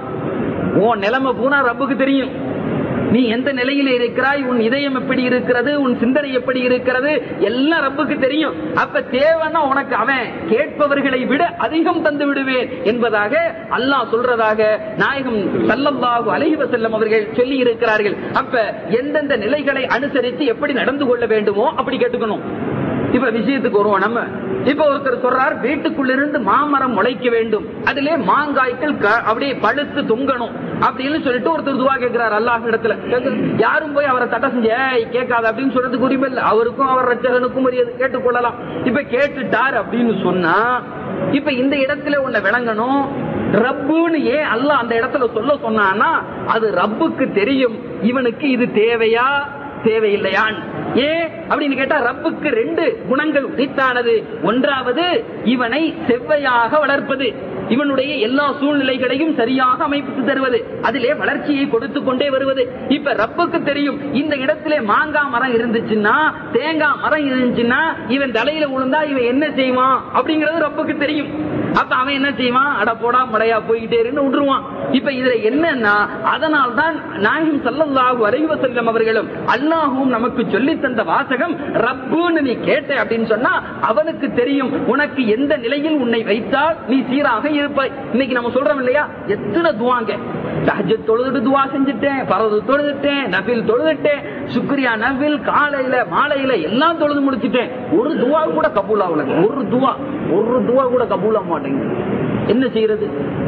உன் நிலைமை பூரா ரப்புக்கு தெரியும் நீ எந்த நிலையில இருக்கிறாய் உன் இதயம் எப்படி இருக்கிறது உன் சிந்தனை எப்படி இருக்கிறது எல்லாம் ரப்புக்கு தெரியும் அப்ப தேவைன்னா உனக்கு அவன் கேட்பவர்களை விட அதிகம் தந்து விடுவேன் என்பதாக அல்லாஹ் சொல்றதாக நாயகம் சல்லல்லாஹு அலைஹி வஸல்லம் அவர்கள் சொல்லி இருக்கிறார்கள் அப்ப எந்தெந்த நிலைகளை அனுசரித்து எப்படி நடந்து கொள்ள வேண்டுமோ அப்படி கேட்டுக்கணும் இப்ப விஷயத்துக்கு வருவோம் நம்ம இப்ப ஒருத்தர் சொல்றார் வீட்டுக்குள்ளிருந்து மாமரம் முளைக்க வேண்டும் அதிலே மாங்காய்கள் க- அப்படியே பழுத்து தொங்கணும் அப்படின்னு சொல்லிட்டு ஒருத்தர் துவா கேட்கிறார் அல்லாஹ் இடத்துல யாரும் போய் அவரை தட்ட செஞ்சு "ஏய், கேட்காத அப்படின்னு சொல்றதுக்கு உரிமை இல்லை அவருக்கும் அவர் ரச்சகனுக்கும் உரியது கேட்டுக்கொள்ளலாம் இப்ப கேட்டுட்டார் அப்படின்னு சொன்னா இப்ப இந்த இடத்துல உன்னை விளங்கணும் ரப்புன்னு ஏன் அல்லாஹ் அந்த இடத்துல சொல்ல சொன்னான்னா அது ரப்புக்கு தெரியும் இவனுக்கு இது தேவையா தேவையில்லையான் ஏன் அப்படின்னு கேட்டா ரப்புக்கு ரெண்டு குணங்கள் உரித்தானது ஒன்றாவது இவனை செவ்வையாக வளர்ப்பது இவனுடைய எல்லா சூழ்நிலைகளையும் சரியாக அமைத்து தருவது அதிலே வளர்ச்சியை கொடுத்து கொண்டே வருவது இப்ப ரப்புக்கு தெரியும் இந்த இடத்திலே மாங்காய் மரம் இருந்துச்சுன்னா தேங்காய் மரம் இருந்துச்சுன்னா இவன் தலையில விழுந்தா இவன் என்ன செய்வான் அப்படிங்கறது ரப்புக்கு தெரியும் அப்ப அவன் என்ன செய்வான் அட போடா மடையா போய்கிட்டே இருந்து விட்டுருவான் இப்ப இதுல என்னன்னா அதனால் தான் நாயகம் சல்லல்லாஹு அலைஹி வஸல்லம் அவர்களும் அல்லாஹுவும் நமக்கு சொல்லி தந்த வாசகம் ரப்புன்னு நீ கேட்ட அப்படின்னு சொன்னா அவனுக்கு தெரியும் உனக்கு எந்த நிலையில் உன்னை வைத்தால் நீ சீராக இருப்பாய் இன்னைக்கு நம்ம சொல்றோம் இல்லையா எத்தனை துவாங்க தஹஜ்ஜத் தொழுதுட்டு துவா செஞ்சுட்டேன் பரது தொழுதுட்டேன் நபில் தொழுதுட்டேன் சுக்ரியா நபில் காலையில மாலையில எல்லாம் தொழுது முடிச்சிட்டேன் ஒரு துவா கூட கபூல் ஆகல ஒரு துவா ஒரு துவா கூட கபூல் ஆக மாட்டேங்குது என்ன செய்யறது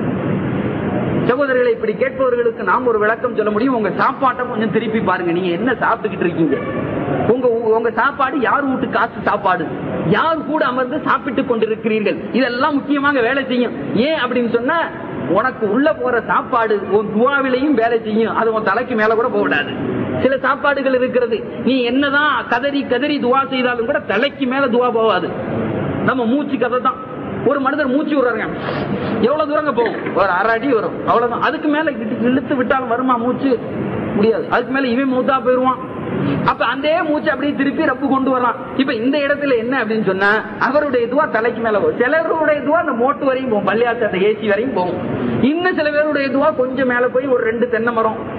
சகோதரர்களை இப்படி கேட்பவர்களுக்கு நாம் ஒரு விளக்கம் சொல்ல முடியும் உங்க சாப்பாட்டை கொஞ்சம் திருப்பி பாருங்க நீங்க என்ன சாப்பிட்டுக்கிட்டு இருக்கீங்க உங்க உங்க சாப்பாடு யார் வீட்டு காசு சாப்பாடு யார் கூட அமர்ந்து சாப்பிட்டுக் கொண்டிருக்கிறீர்கள் இதெல்லாம் முக்கியமாக வேலை செய்யும் ஏன் அப்படின்னு சொன்னா உனக்கு உள்ள போற சாப்பாடு உன் துவாவிலையும் வேலை செய்யும் அது உன் தலைக்கு மேல கூட போடாது சில சாப்பாடுகள் இருக்கிறது நீ என்னதான் கதறி கதறி துவா செய்தாலும் கூட தலைக்கு மேல துவா போகாது நம்ம மூச்சு கதை தான் ஒரு மனிதர் மூச்சு விடுறாங்க எவ்வளவு தூரங்க போகும் ஒரு அரை அடி வரும் அவ்வளவுதான் அதுக்கு மேல இழுத்து- இழுத்து விட்டாலும் வருமா மூச்சு முடியாது அதுக்கு மேல இவன் மூத்தா போயிருவான் அப்ப அந்த மூச்சு அப்படியே திருப்பி ரப்பு கொண்டு வரான் இப்ப இந்த இடத்துல என்ன அப்படின்னு சொன்னா அவருடைய துவா தலைக்கு மேல போகும் சிலருடைய துவா அந்த மோட்டு வரையும் போகும் பள்ளியாச அந்த ஏசி வரையும் போகும் இன்னும் சில பேருடைய துவா கொஞ்சம் மேல போய் ஒரு ரெண்டு தென்னை மரம்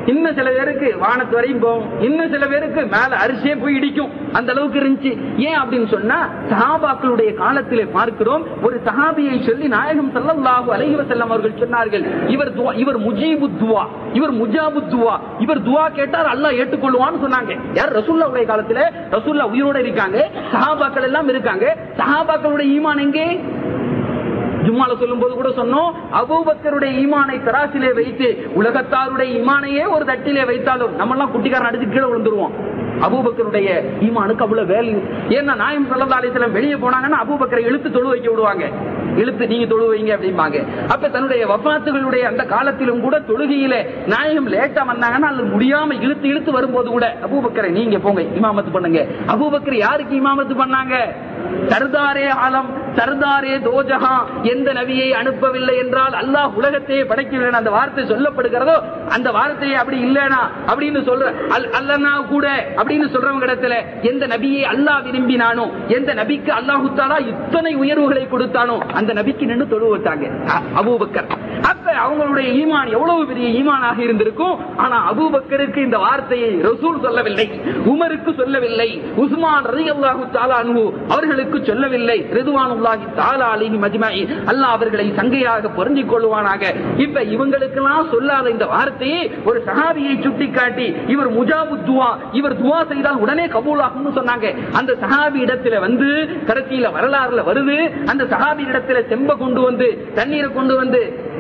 இன்னும் சில பேருக்கு வானத்து வரையும் போகும் இன்னும் சில பேருக்கு மேல அரிசியே போய் இடிக்கும் அந்த அளவுக்கு இருந்துச்சு ஏன் அப்படின்னு சொன்னா சஹாபாக்களுடைய காலத்திலே பார்க்கிறோம் ஒரு சஹாபியை சொல்லி நாயகம் ஸல்லல்லாஹு அலைஹி வஸல்லம் அவர்கள் சொன்னார்கள் இவர் துவா- இவர் முஜீபு துவா இவர் முஜாபு துவா இவர் துவா கேட்டார் அல்லாஹ் ஏற்றுக்கொள்வான்னு சொன்னாங்க யார் ரசூல்லாவுடைய காலத்துல ரசூல்லா உயிரோட இருக்காங்க சஹாபாக்கள் எல்லாம் இருக்காங்க சஹாபாக்களுடைய ஈமான் எங்கே ஜும்மால சொல்லும் போது கூட சொன்னோம் அபூபக்கருடைய ஈமானை தராசிலே வைத்து உலகத்தாருடைய ஈமானையே ஒரு தட்டிலே வைத்தாலும் நம்ம எல்லாம் குட்டிக்காரன் அடிச்சு கீழே விழுந்துருவோம் அபூபக்கருடைய ஈமானுக்கு அவ்வளவு வேல்யூ ஏன்னா நாயம் சல்லா அலிஸ்லாம் வெளியே போனாங்கன்னா அபூபக்கரை இழுத்து தொழு வைக்க விடுவாங்க இழுத்து நீங்க தொழு வைங்க அப்படிம்பாங்க அப்ப தன்னுடைய வஃபாத்துகளுடைய அந்த காலத்திலும் கூட தொழுகையில நாயகம் லேட்டா வந்தாங்கன்னா அது முடியாம இழுத்து இழுத்து வரும்போது கூட அபூபக்கரை நீங்க போங்க இமாமத்து பண்ணுங்க அபூபக்கர் யாருக்கு இமாமத்து பண்ணாங்க சர்தாரே ஆலம் சர்தாரே தோஜஹா எந்த நபியை அனுப்பவில்லை என்றால் அல்லாஹ் உலகத்தையே படைக்கவில்லை அந்த வார்த்தை சொல்லப்படுகிறதோ அந்த வார்த்தையை அப்படி இல்லனா அப்படின்னு சொல்ற அல் அல்லனா கூட அப்படின்னு சொல்றவங்க இடத்துல எந்த நபியை அல்லாஹ் விரும்பினானோ எந்த நபிக்கு அல்லாஹு தாலா இத்தனை உயர்வுகளை கொடுத்தானோ அந்த நபிக்கு நின்று தொழு வச்சாங்க அ- அபூபக்கர் அப்ப அவங்களுடைய ஈமான் எவ்வளவு பெரிய ஈமானாக இருந்திருக்கும் ஆனா அபூபக்கருக்கு இந்த வார்த்தையை ரசூல் சொல்லவில்லை உமருக்கு சொல்லவில்லை உஸ்மான் ரலியல்லாஹு தஆலா அன்ஹு அவர்களுக்கு சொல்லவில்லை ரிதுவானுல்லாஹி தஆலா அலைஹி மஜ்மஇ அல்லாஹ் அவர்களை சங்கையாக பொருந்திக் கொள்வானாக இப்ப இவங்களுக்கெல்லாம் சொல்லாத இந்த வார்த்தையை ஒரு சஹாபியை சுட்டிக்காட்டி இவர் முஜாபு துவா இவர் துவா செய்தால் உடனே கபூலாகும்னு சொன்னாங்க அந்த சஹாபி இடத்துல வந்து கடைசியில வரலாறுல வருது அந்த சஹாபி இடத்துல செம்ப கொண்டு வந்து தண்ணீரை கொண்டு வந்து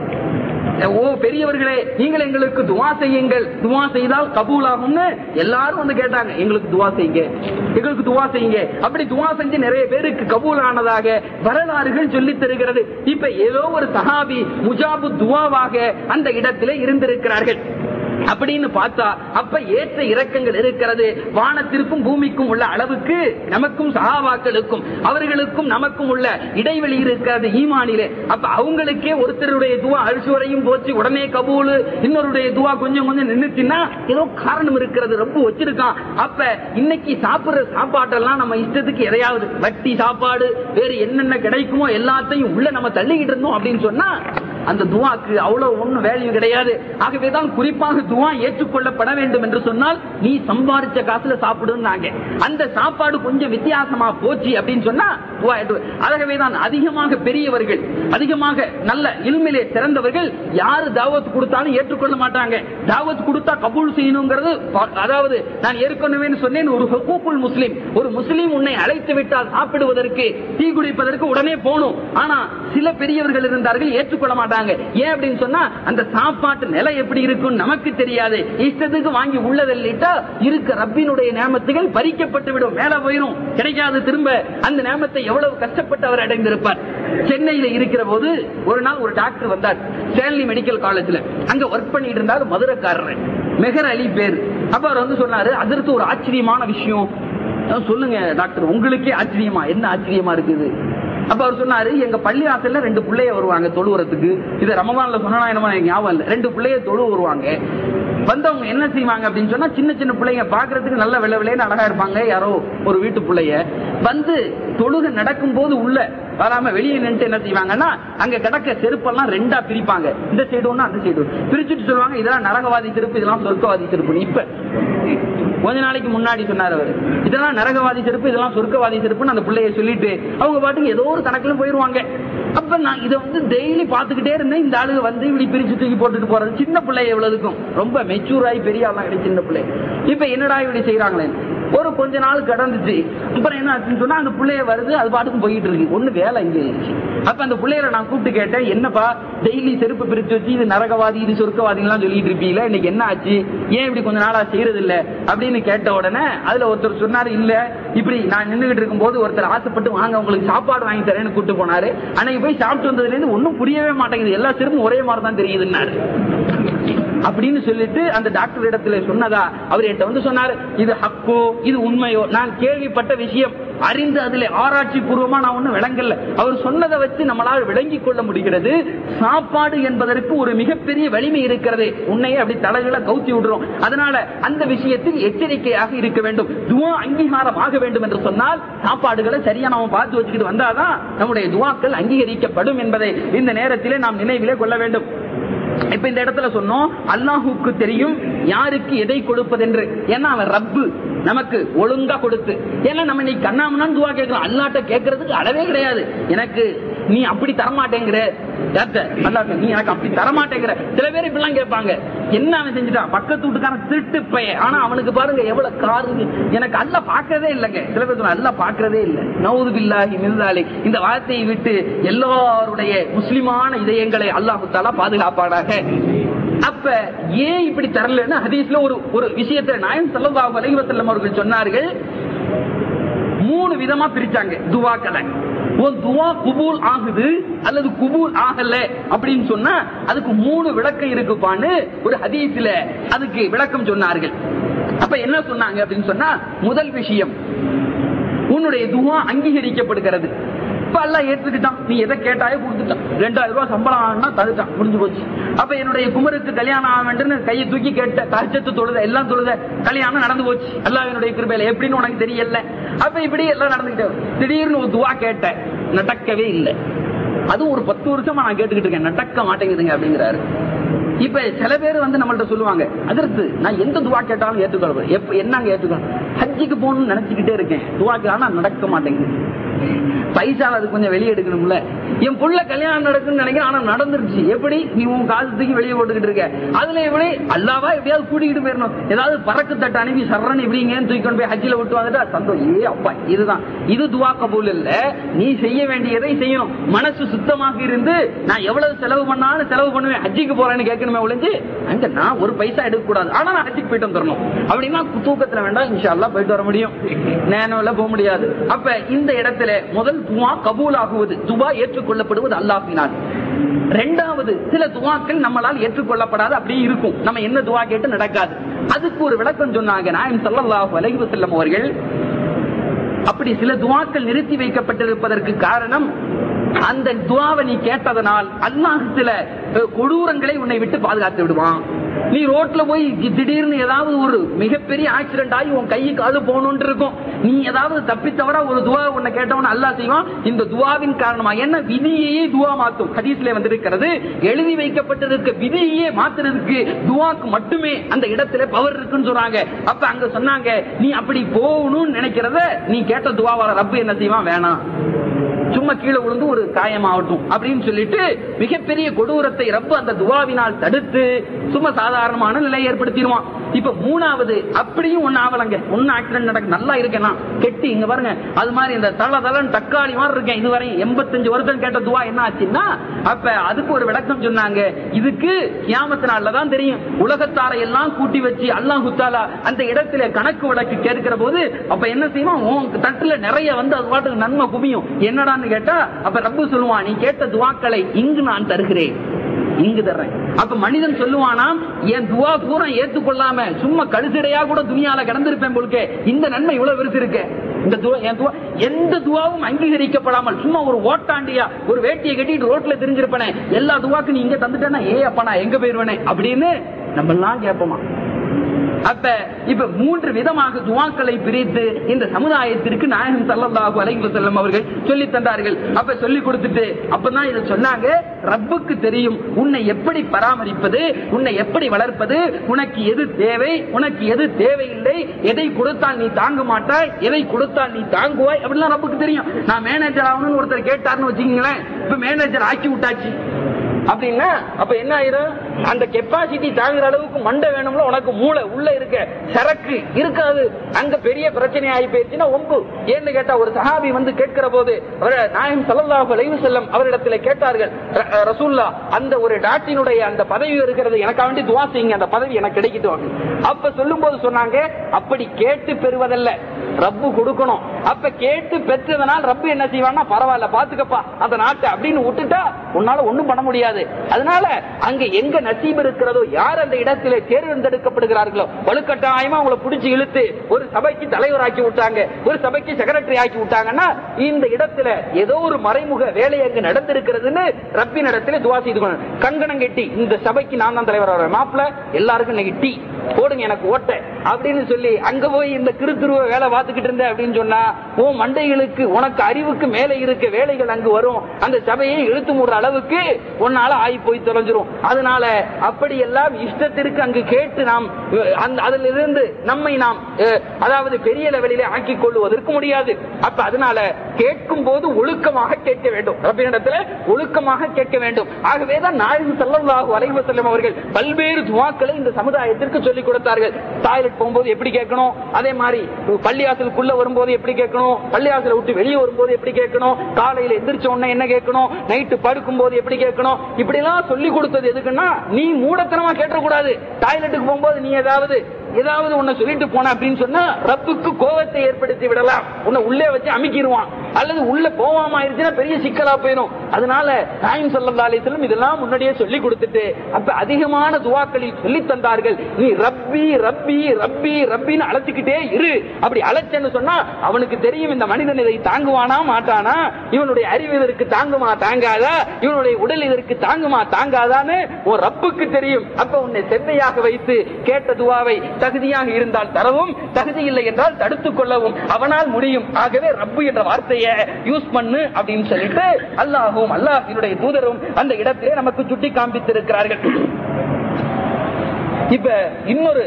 ஓ பெரியவர்களே நீங்கள் எங்களுக்கு துவா செய்யுங்கள் துவா செய்தால் கபூலாகும்னு எல்லாரும் வந்து கேட்டாங்க எங்களுக்கு துவா செய்யுங்க எங்களுக்கு துவா செய்யுங்க அப்படி துவா செஞ்சு நிறைய பேருக்கு கபூல் ஆனதாக வரலாறுகள் சொல்லித் தருகிறது இப்ப ஏதோ ஒரு சஹாபி முஜாபு துவாவாக அந்த இடத்திலே இருந்திருக்கிறார்கள் அப்படின்னு பார்த்தா அப்ப ஏற்ற இறக்கங்கள் இருக்கிறது வானத்திற்கும் பூமிக்கும் உள்ள அளவுக்கு நமக்கும் சகாபாக்களுக்கும் அவர்களுக்கும் நமக்கும் உள்ள இடைவெளி இருக்கிறது ஈமானிலே அப்ப அவங்களுக்கே ஒருத்தருடைய துவா அரிசி வரையும் போச்சு உடனே கபூல் இன்னொருடைய துவா கொஞ்சம் கொஞ்சம் நின்னுச்சுன்னா ஏதோ காரணம் இருக்கிறது ரொம்ப வச்சிருக்கான் அப்ப இன்னைக்கு சாப்பிடுற சாப்பாட்டெல்லாம் நம்ம இஷ்டத்துக்கு எதையாவது வட்டி சாப்பாடு வேறு என்னென்ன கிடைக்குமோ எல்லாத்தையும் உள்ள நம்ம தள்ளிக்கிட்டு இருந்தோம் அப்படின்னு சொன்னா அந்த துவாக்கு அவ்வளவு ஒண்ணும் வேல்யூ கிடையாது ஆகவேதான் குறிப்பாக துவா ஏற்றுக்கொள்ளப்பட வேண்டும் என்று சொன்னால் நீ சம்பாதிச்ச காசுல சாப்பிடுனாங்க அந்த சாப்பாடு கொஞ்சம் வித்தியாசமா போச்சு அப்படின்னு சொன்னா துவா ஏற்று ஆகவேதான் அதிகமாக பெரியவர்கள் அதிகமாக நல்ல இல்மிலே சிறந்தவர்கள் யாரு தாவத் கொடுத்தாலும் ஏற்றுக்கொள்ள மாட்டாங்க தாவத் கொடுத்தா கபூல் செய்யணுங்கிறது ப- அதாவது நான் ஏற்கனவே சொன்னேன் ஒரு ஹுகூக்குல் முஸ்லிம் ஒரு முஸ்லிம் உன்னை அழைத்து விட்டால் சாப்பிடுவதற்கு டீ குடிப்பதற்கு உடனே போகணும் ஆனா சில பெரியவர்கள் இருந்தார்கள் ஏற்றுக்கொள்ள மாட்டாங்க ஏன் அப்படின்னு சொன்னா அந்த சாப்பாட்டு நிலை எப்படி இருக்கும் நமக்கு தெரியாது இஷ்டத்துக்கு வாங்கி உள்ளதல்லிட்டா இருக்க ரப்பினுடைய நேமத்துகள் பறிக்கப்பட்டு விடும் மேல போயிடும் கிடைக்காது திரும்ப அந்த நேமத்தை எவ்வளவு கஷ்டப்பட்டு அவர் அடைந்திருப்பார் சென்னையில இருக்கிற போது ஒரு நாள் ஒரு டாக்டர் வந்தார் ஸ்டான்லி மெடிக்கல் காலேஜ்ல அங்க ஒர்க் பண்ணிட்டு இருந்தார் மதுரைக்காரர் மெஹர் அலி பேர் அப்ப அவர் வந்து சொன்னாரு அதற்கு ஒரு ஆச்சரியமான விஷயம் அஹ் சொல்லுங்க டாக்டர் உங்களுக்கே ஆச்சரியமா என்ன ஆச்சரியமா இருக்குது அப்ப அவர் சொன்னாரு எங்க பள்ளி வாசல்ல ரெண்டு பிள்ளைய வருவாங்க தொழுவுறதுக்கு இது ரமவான்ல சொன்னா என்னமோ எனக்கு ஞாபகம் இல்ல ரெண்டு பிள்ளைய தொழு வருவாங்க வந்தவங்க என்ன செய்வாங்க அப்படின்னு சொன்னா சின்ன சின்ன பிள்ளைங்க பாக்குறதுக்கு நல்ல விலை விலைன்னு அழகா இருப்பாங்க யாரோ ஒரு வீட்டு பிள்ளைய வந்து தொழுகை நடக்கும் போது உள்ள வராம வெளியே நின்று என்ன செய்வாங்கன்னா அங்க கிடக்க செருப்பெல்லாம் ரெண்டா பிரிப்பாங்க இந்த சைடு ஒண்ணு அந்த சைடு ஒண்ணு பிரிச்சுட்டு சொல்லுவாங்க இதெல்லாம் நரகவாதி செருப்பு இதெல்லாம் சொர்க்கவாதி செருப்பு இப்ப கொஞ்ச நாளைக்கு முன்னாடி சொன்னார் அவர் இதெல்லாம் நரகவாதி செருப்பு இதெல்லாம் சொர்க்கவாதி செருப்புன்னு அந்த பிள்ளைய சொல்லிட்டு அவங்க பாட்டுக்கு ஏதோ ஒரு கணக்குல போயிருவாங்க அப்ப நான் இதை வந்து டெய்லி பாத்துக்கிட்டே இருந்தேன் இந்த ஆளுங்க வந்து இப்படி பிரிச்சு தூக்கி போட்டுட்டு போறது சின்ன பிள்ளை எவ்வளவுக்கும் ரொம்ப மெச்சூர் ஆகி பெரிய ஆளா கிடையாது சின்ன பிள்ளை இப்ப என்னடா இப்படி செய்யறாங்களே ஒரு கொஞ்ச நாள் கடந்துச்சு அப்புறம் என்ன ஆச்சுன்னு சொன்னா அந்த பிள்ளைய வருது அது பாட்டுக்கும் போயிட்டு இருக்கு ஒண்ணு வேலை இங்க இருந்துச்சு அப்ப அந்த பிள்ளையில நான் கூப்பிட்டு கேட்டேன் என்னப்பா டெய்லி செருப்பு பிரிச்சு வச்சு இது நரகவாதி இது சொர்க்கவாதிலாம் சொல்லிட்டு இருப்பீங்களா இன்னைக்கு என்ன ஆச்சு ஏன் இப்படி கொஞ்ச நாளா செய்யறது இல்ல அப்படின்னு கேட்ட உடனே அதுல ஒருத்தர் சொன்னாரு இல்ல இப்படி நான் நின்றுகிட்டு இருக்கும் போது ஒருத்தர் ஆசைப்பட்டு வாங்க உங்களுக்கு சாப்பாடு வாங்கி தரேன்னு கூட்டு போனாரு அன்னைக்கு போய் சாப்பிட்டு வந்ததுல இருந்து ஒன்னும் புரியவே மாட்டேங்குது எல்லா செருப்பும் ஒரே மாதிரி தான் தெரியுதுன்னாரு அப்படின்னு சொல்லிட்டு அந்த டாக்டர் இடத்துல சொன்னதா அவர் என்கிட்ட வந்து சொன்னாரு இது ஹக்கோ இது உண்மையோ நான் கேள்விப்பட்ட விஷயம் அறிந்து அதுல ஆராய்ச்சி பூர்வமா நான் ஒண்ணும் விளங்கல அவர் சொன்னதை வச்சு நம்மளால் விளங்கிக் கொள்ள முடிகிறது சாப்பாடு என்பதற்கு ஒரு மிகப்பெரிய வலிமை இருக்கிறது உன்னையே அப்படி தலைகளை கவுத்தி விடுறோம் அதனால அந்த விஷயத்தில் எச்சரிக்கையாக இருக்க வேண்டும் துவா அங்கீகாரம் ஆக வேண்டும் என்று சொன்னால் சாப்பாடுகளை சரியா நாம பார்த்து வச்சுக்கிட்டு வந்தாதான் நம்முடைய துவாக்கள் அங்கீகரிக்கப்படும் என்பதை இந்த நேரத்திலே நாம் நினைவிலே கொள்ள வேண்டும் இப்ப இந்த இடத்துல சொன்னோம் அல்லாஹுக்கு தெரியும் யாருக்கு எதை கொடுப்பதென்று ஏன்னா அவன் ரப்பு நமக்கு ஒழுங்கா கொடுத்து ஏன்னா நம்ம இன்னைக்கு கண்ணாமண்ணான்னு துவா கேட்கிறோம் அல்லாட்ட கேட்கறதுக்கு அளவே கிடையாது எனக்கு நீ அப்படி தரமாட்டேங்கிற யார்ட்ட? அல்லாஹ்ட்ட, நீ எனக்கு அப்படி தரமாட்டேங்கிற சில பேர் இப்படிலாம் கேட்பாங்க என்ன அவன் செஞ்சுட்டான் பக்கத்து வீட்டுக்காரன் திருட்டு பையன் ஆனா அவனுக்கு பாருங்க எவ்வளவு காரு எனக்கு அல்ல பாக்குறதே இல்லைங்க சில பேர் சொல்ல அல்ல பாக்குறதே இல்லை நவுது பில்லாஹி மிருந்தாலே இந்த வார்த்தையை விட்டு எல்லாருடைய முஸ்லிமான இதயங்களை அல்லாஹு தாலா பாதுகாப்பானாக அப்ப ஏன் இப்படி தரலன்னு ஹதீஸ்ல ஒரு ஒரு விஷயத்தை நாயன் சல்லல்லாஹு அலைஹி வஸல்லம் அவர்கள் சொன்னார்கள் மூணு விதமா பிரிச்சாங்க துவாக்களை ஒரு துவா குபூல் ஆகுது அல்லது குபூல் ஆகல அப்படின்னு சொன்னா அதுக்கு மூணு விளக்கம் இருக்குப்பான்னு ஒரு ஹதீஸ்ல அதுக்கு விளக்கம் சொன்னார்கள் அப்ப என்ன சொன்னாங்க அப்படின்னு சொன்னா முதல் விஷயம் உன்னுடைய துவா அங்கீகரிக்கப்படுகிறது இப்ப எல்லாம் ஏற்றுக்கிட்டான் நீ எதை கேட்டாயே கொடுத்துட்டான் ரெண்டாயிரம் ரூபாய் சம்பளம் ஆனா தடுத்தான் முடிஞ்சு போச்சு அப்ப என்னுடைய குமருக்கு கல்யாணம் ஆக வேண்டும் கையை தூக்கி கேட்ட கரிச்சத்து தொழுத எல்லாம் தொழுத கல்யாணம் நடந்து போச்சு எல்லாம் என்னுடைய கிருபையில எப்படின்னு உனக்கு தெரியல அப்ப இப்படி எல்லாம் நடந்துகிட்டே வரும். திடீர்னு ஒரு துவா கேட்டேன் நடக்கவே இல்லை அதுவும் ஒரு பத்து வருஷமா நான் கேட்டுக்கிட்டு இருக்கேன் நடக்க மாட்டேங்குதுங்க அப்படிங்கிறாரு இப்ப சில பேர் வந்து நம்மள்ட்ட சொல்லுவாங்க அதற்கு நான் எந்த துவா கேட்டாலும் ஏற்றுக்கொள்வேன் எப்ப என்னங்க ஏற்றுக்கணும் ஹஜ்ஜிக்கு போகணும்னு நினைச்சுக்கிட்டே இருக்கேன் துவாக்கு ஆனா நடக்க மாட்டேங்குது பைசா அது கொஞ்சம் வெளியே எடுக்கணும்ல என் புள்ள கல்யாணம் நடக்குன்னு நினைக்கிறேன் ஆனா நடந்துருச்சு எப்படி நீ உன் காசு தூக்கி வெளியே போட்டுக்கிட்டு இருக்க அதுல எப்படி அல்லாவா எப்படியாவது கூட்டிக்கிட்டு போயிடணும் ஏதாவது பறக்கு தட்டு அனுப்பி சரண் இப்படிங்கன்னு தூக்கி கொண்டு போய் ஹஜ்ஜில விட்டு வந்துட்டா சந்தோஷம் ஏ அப்பா இதுதான் இது துவா கபூல் இல்ல நீ செய்ய வேண்டியதை செய்யணும் மனசு சுத்தமாக இருந்து நான் எவ்வளவு செலவு பண்ணாலும் செலவு பண்ணுவேன் ஹஜ்ஜிக்கு போறேன்னு கேட்கணுமே ஒழிஞ்சு அங்க நான் ஒரு பைசா எடுக்க கூடாது ஆனா நான் ஹஜ்ஜிக்கு போயிட்டு வந்துடணும் அப்படின்னா தூக்கத்துல வேண்டாம் இன்ஷா அல்லாஹ் போயிட்டு வர முடியும் நேனோல போக முடியாது அப்ப இந்த இடத்துல முதல் துவா கபூல் ஆகுவது துவா ஏற்றுக்கொள்ளப்படுவது அல்லாஹினால் ரெண்டாவது சில துவாக்கள் நம்மளால் ஏற்றுக்கொள்ளப்படாது அப்படியே இருக்கும் நம்ம என்ன துவா கேட்டு நடக்காது அதுக்கு ஒரு விளக்கம் சொன்னாங்க நாயம் ஸல்லல்லாஹு அலைஹி வஸல்லம் அவர்கள் அப்படி சில துவாக்கள் நிறுத்தி வைக்கப்பட்டிருப்பதற்கு காரணம் அந்த துவாவை நீ கேட்டதனால் அல்லாஹ் சில அஹ், கொடூரங்களை உன்னை விட்டு பாதுகாத்து விடுவான் நீ ரோட்ல போய் தி- திடீர்னு ஏதாவது ஒரு மிகப்பெரிய ஆக்சிடென்ட் ஆகி உன் கையை காலு போகணும்னு இருக்கும் நீ ஏதாவது தப்பித்தவரா ஒரு துவா உன்னை கேட்டவன அல்லாஹ் செய்வான் இந்த துவாவின் காரணமா என்ன விதியையே துவா மாத்தும் ஹதீஸ்ல வந்திருக்கிறது எழுதி வைக்கப்பட்டிருக்க விதியையே மாத்துறதுக்கு துவாக்கு மட்டுமே அந்த இடத்துல பவர் இருக்குன்னு சொன்னாங்க அப்ப அங்க சொன்னாங்க நீ அப்படி போகணும்னு நினைக்கிறத நீ கேட்ட துவாவால ரப்பு என்ன செய்வான் வேணாம் சும்மா கீழே விழுந்து ஒரு காயமாகட்டும் அப்படின்னு சொல்லிட்டு மிகப்பெரிய கொடூரத்தை ரப்பு அந்த துவாவினால் தடுத்து சும்மா சாதாரணமான நிலை ஏற்படுத்திடுவான் இப்ப மூணாவது அப்படியும் ஒண்ணு ஆகலங்க ஒன்னு ஆக்சிடென்ட் நடக்க நல்லா இருக்கேன் நான் கெட்டி இங்க பாருங்க அது மாதிரி இந்த தள தளன் தக்காளி மாதிரி இருக்கேன் இதுவரை எண்பத்தஞ்சு வருஷம் கேட்ட துவா என்ன ஆச்சுன்னா அப்ப அதுக்கு ஒரு விளக்கம் சொன்னாங்க இதுக்கு கியாமத்து நாள்ல தான் தெரியும் உலகத்தாரை எல்லாம் கூட்டி வச்சு அல்லாஹ் தாலா அந்த இடத்துல கணக்கு வழக்கு கேட்கிற போது அப்ப என்ன செய்வான் உன் தட்டுல நிறைய வந்து அது பாட்டுக்கு நன்மை குவியும் என்னடான்னு கேட்டா அப்ப ரப்பு சொல்லுவான் நீ கேட்ட துவாக்களை இங்கு நான் தருகிறேன் இங்கு தர்றேன் அப்ப மனிதன் சொல்லுவானாம் என் துவா பூரா ஏத்துக்கொள்ளாம சும்மா கழுசடையா கூட துணியால கிடந்திருப்பேன் போலுக்கே இந்த நன்மை இவ்வளவு பெருசு இருக்கு இந்த துவா என் துவா எந்த துவாவும் அங்கீகரிக்கப்படாமல் சும்மா ஒரு ஓட்டாண்டியா ஒரு வேட்டியை கட்டிட்டு ரோட்ல தெரிஞ்சிருப்பேனே எல்லா துவாக்கு நீ இங்க தந்துட்டேன்னா ஏ அப்பா நான் எங்க போயிருவேனே அப்படின்னு நம்ம எல்லாம் கேட்போமா அப்ப இப்ப மூன்று விதமாக துவாக்களை பிரித்து இந்த சமுதாயத்திற்கு நாயகம் ஸல்லல்லாஹு அலைஹி வஸல்லம் அவர்கள் சொல்லி தந்தார்கள் அப்ப சொல்லி கொடுத்துட்டு அப்பதான் இதை சொன்னாங்க ரப்புக்கு தெரியும் உன்னை எப்படி பராமரிப்பது உன்னை எப்படி வளர்ப்பது உனக்கு எது தேவை உனக்கு எது தேவையில்லை எதை கொடுத்தால் நீ தாங்க மாட்டாய் எதை கொடுத்தால் நீ தாங்குவாய் அப்படிலாம் ரப்புக்கு தெரியும் நான் மேனேஜர் ஆகணும்னு ஒருத்தர் கேட்டாருன்னு வச்சுக்கீங்களேன் இப்ப மேனேஜர் ஆக்கி விட்டாச்சு அப்படின்னா அப்ப என்ன ஆயிரும் அந்த கெப்பாசிட்டி தாங்குற அளவுக்கு மண்டை வேணும்ல உனக்கு மூளை உள்ள இருக்க சரக்கு இருக்காது அங்க பெரிய பிரச்சனை ஆகி போயிருச்சுன்னா ஒம்பு ஏன்னு கேட்டா ஒரு சஹாபி வந்து கேட்கிற போது அவர் நாயம் ஸல்லல்லாஹு அலைஹி வஸல்லம் அவரிடத்துல கேட்டார்கள் ர- அஹ் ரசூல்லா அந்த ஒரு டாட்டினுடைய அந்த பதவி இருக்கிறது எனக்காக வேண்டி துவா செய்யுங்க அந்த பதவி எனக்கு கிடைக்கட்டும் அப்படின்னு. அப்ப சொல்லும் போது சொன்னாங்க அப்படி கேட்டு பெறுவதல்ல ரப்பு கொடுக்கணும் அப்ப கேட்டு பெற்றதனால் ரப்பு என்ன செய்வான்னா பரவாயில்ல பாத்துக்கப்பா அந்த நாட்டை அப்படின்னு விட்டுட்டா உன்னால ஒண்ணும் பண்ண முடியாது அதனால அங்க எங்க நசீப் இருக்கிறதோ யார் அந்த இடத்திலே தேர்ந்தெடுக்கப்படுகிறார்களோ வலுக்கட்டாயமா அவங்களை பிடிச்சு இழுத்து ஒரு சபைக்கு தலைவராக்கி விட்டாங்க ஒரு சபைக்கு செக்ரட்டரி ஆக்கி விட்டாங்கன்னா இந்த இடத்துல ஏதோ ஒரு மறைமுக வேலை அங்க நடந்திருக்கிறதுன்னு ரப்பின் இடத்துல துவா செய்து கொள்ளணும் கங்கணம் கட்டி இந்த சபைக்கு நான் தான் தலைவர் வரேன் மாப்பிள்ள எல்லாருக்கும் இன்னைக்கு டீ போடுங்க எனக்கு ஓட்ட அப்படின்னு சொல்லி அங்க போய் இந்த கிருத்துருவ வேலை பார்த்துக்கிட்டு இருந்த அப்படின்னு சொன்னா உன் மண்டைகளுக்கு உனக்கு அறிவுக்கு மேலே இருக்க வேலைகள் அங்கு வரும் அந்த சபையை இழுத்து மூடுற அளவுக்கு உன்னால ஆகி போய் தொலைஞ்சிரும் அதனால அப்படி எல்லாம் இஷ்டத்திற்கு அங்கு கேட்டு நாம் அஹ், அந்த அதிலிருந்து நம்மை நாம் அஹ், அதாவது பெரிய லெவலிலே ஆக்கிக் கொள்வதற்கு முடியாது அப்ப அதனால கேட்கும் போது ஒழுக்கமாக கேட்க வேண்டும் ரப்பினிடத்துல ஒழுக்கமாக கேட்க வேண்டும் ஆகவேதான் நாயகம் ஸல்லல்லாஹு அலைஹி வஸல்லம் அவர்கள் பல்வேறு துவாக்களை இந்த சமுதாயத்திற்கு சொல்லிக் கொடுத்தார்கள் டாய்லெட் போகும்போது எப்படி கேட்கணும் அதே மாதிரி பள்ளியாசலுக்குள்ள வரும்போது எப்படி கேட்கணும் பள்ளியாசலை விட்டு வெளியே வரும்போது எப்படி கேட்கணும் காலையில எந்திரிச்ச உடனே என்ன கேட்கணும் நைட்டு படுக்கும் போது எப்படி கேட்கணும் இப்படி எல்லாம் சொல்லி கொடுத்தது எதுக்குன்னா நீ மூடத்தனமா கேட்டக்கூடாது டாய்லெட்டுக்கு போகும்போது நீ ஏதாவது ஏதாவது உன்னை சொல்லிட்டு போன அப்படின்னு சொன்னா ரப்புக்கு கோபத்தை ஏற்படுத்தி விடலாம் உன்னை உள்ளே வச்சு அமுக்கிடுவான் அல்லது உள்ள போவாம ஆயிருச்சுன்னா பெரிய சிக்கலா போயிடும் அதனால நாயம் சல்லா அலிஸ்லம் இதெல்லாம் முன்னாடியே சொல்லி கொடுத்துட்டு அப்ப அதிகமான துவாக்களில் சொல்லி தந்தார்கள் நீ ரப்பி ரப்பி ரப்பி ரப்பின்னு அழைச்சுக்கிட்டே இரு அப்படி அழைச்சேன்னு சொன்னா அவனுக்கு தெரியும் இந்த மனிதன் இதை தாங்குவானா மாட்டானா இவனுடைய அறிவு இதற்கு தாங்குமா தாங்காதா இவனுடைய உடல் இதற்கு தாங்குமா தாங்காதான்னு உன் ரப்புக்கு தெரியும் அப்ப உன்னை செவ்வையாக வைத்து கேட்ட துவாவை தகுதியாக இருந்தால் தரவும் தகுதி இல்லை என்றால் தடுத்துக் கொள்ளவும் அவனால் முடியும் ஆகவே ரப்பு என்ற வார்த்தையை யூஸ் பண்ணு அப்படின்னு சொல்லிட்டு அல்லாஹும் அல்லாஹினுடைய தூதரும் அந்த இடத்திலே நமக்கு சுட்டி காண்பித்திருக்கிறார்கள் இப்ப இன்னொரு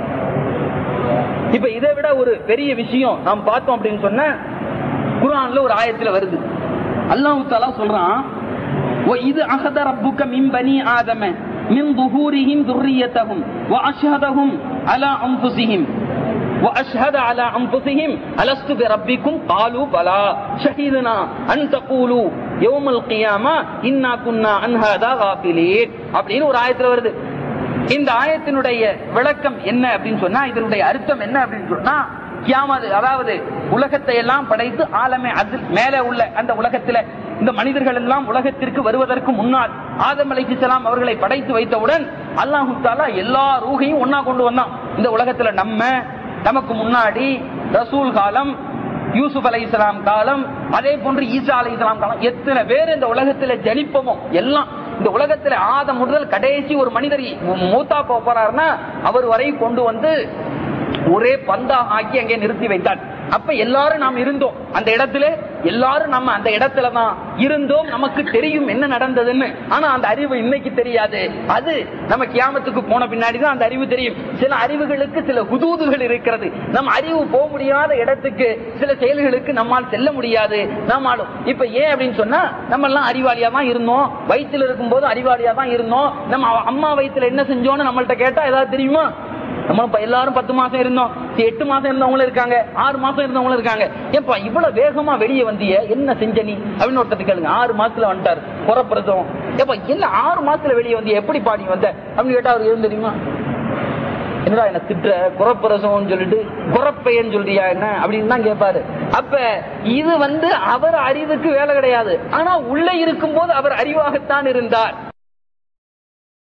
இப்ப இதை விட ஒரு பெரிய விஷயம் நாம் பார்த்தோம் அப்படின்னு சொன்ன குர்ஆன்ல ஒரு ஆயத்துல வருது அல்லாஹ் தஆலா சொல்றான் وَإِذْ أَخَذَ رَبُّكَ مِنْ بَنِي آدَمَ مِنْ ظُهُورِهِمْ ذُرِّيَّتَهُمْ وَأَشْهَدَهُمْ عَلَى أَنفُسِهِمْ وأشهد على أنفسهم ألست بربكم قالوا بلى شهدنا أن تقولوا يوم القيامة إنا كنا عن هذا غافلين அப்படின்னு ஒரு ஆயத்துல வருது இந்த ஆயத்தினுடைய விளக்கம் என்ன அப்படின்னு சொன்னா இதனுடைய அர்த்தம் என்ன அப்படின்னு சொன்னா கியாமது அதாவது உலகத்தை எல்லாம் படைத்து ஆலமே அதில் மேலே உள்ள அந்த உலகத்தில இந்த மனிதர்கள் எல்லாம் உலகத்திற்கு வருவதற்கு முன்னால் ஆதம் அலைஹிஸ்ஸலாம் அவர்களை படைத்து வைத்தவுடன் அல்லாஹு தாலா எல்லா ரூகையும் ஒன்னா கொண்டு வந்தான் இந்த உலகத்துல நம்ம நமக்கு முன்னாடி ரசூல் காலம் யூசுப் அலை இஸ்லாம் காலம் அதே போன்று ஈசா அலை இஸ்லாம் காலம் எத்தனை பேர் இந்த உலகத்துல ஜனிப்பமோ எல்லாம் இந்த உலகத்துல ஆதம் முதல் கடைசி ஒரு மனிதர் மூத்தா போக போறாருன்னா அவர் வரை கொண்டு வந்து ஒரே பந்தா ஆக்கி அங்கே நிறுத்தி வைத்தார் அப்ப எல்லாரும் நாம் இருந்தோம் அந்த இடத்துல எல்லாரும் நம்ம அந்த இடத்துல தான் இருந்தோம் நமக்கு தெரியும் என்ன நடந்ததுன்னு ஆனா அந்த அறிவு இன்னைக்கு தெரியாது அது நம்ம கியாமத்துக்கு போன பின்னாடி தான் அந்த அறிவு தெரியும் சில அறிவுகளுக்கு சில ஹுதூதுகள் இருக்கிறது நம்ம அறிவு போக முடியாத இடத்துக்கு சில செயல்களுக்கு நம்மால் செல்ல முடியாது நம்மாலும் இப்ப ஏன் அப்படின்னு சொன்னா நம்ம எல்லாம் அறிவாளியா தான் இருந்தோம் வயிற்றுல இருக்கும்போது அறிவாளியா தான் இருந்தோம் நம்ம அம்மா வயிற்றுல என்ன செஞ்சோம்னு நம்மள்ட்ட கேட்டா ஏதாவது தெரியுமா நம்ம இப்ப எல்லாரும் பத்து மாசம் இருந்தோம் சரி, எட்டு மாசம் இருந்தவங்களும் இருக்காங்க ஆறு மாசம் இருந்தவங்களும் இருக்காங்க ஏப்பா இவ்வளவு வேகமா வெளியே வந்திய என்ன செஞ்ச நீ அப்படின்னு ஒருத்தர் கேளுங்க ஆறு மாசத்துல வந்துட்டாரு புறப்பிரசவம் ஏப்பா என்ன ஆறு மாசத்துல வெளியே வந்திய எப்படி பாடி வந்த அப்படின்னு கேட்டா அவருக்கு எதுவும் தெரியுமா என்னடா என்ன திட்டுற குறப்பிரசவம் சொல்லிட்டு குறப்பையன்னு சொல்றியா என்ன அப்படின்னு தான் கேட்பாரு அப்ப இது வந்து அவர் அறிவுக்கு வேலை கிடையாது ஆனா உள்ள இருக்கும் போது அவர் அறிவாகத்தான் இருந்தார்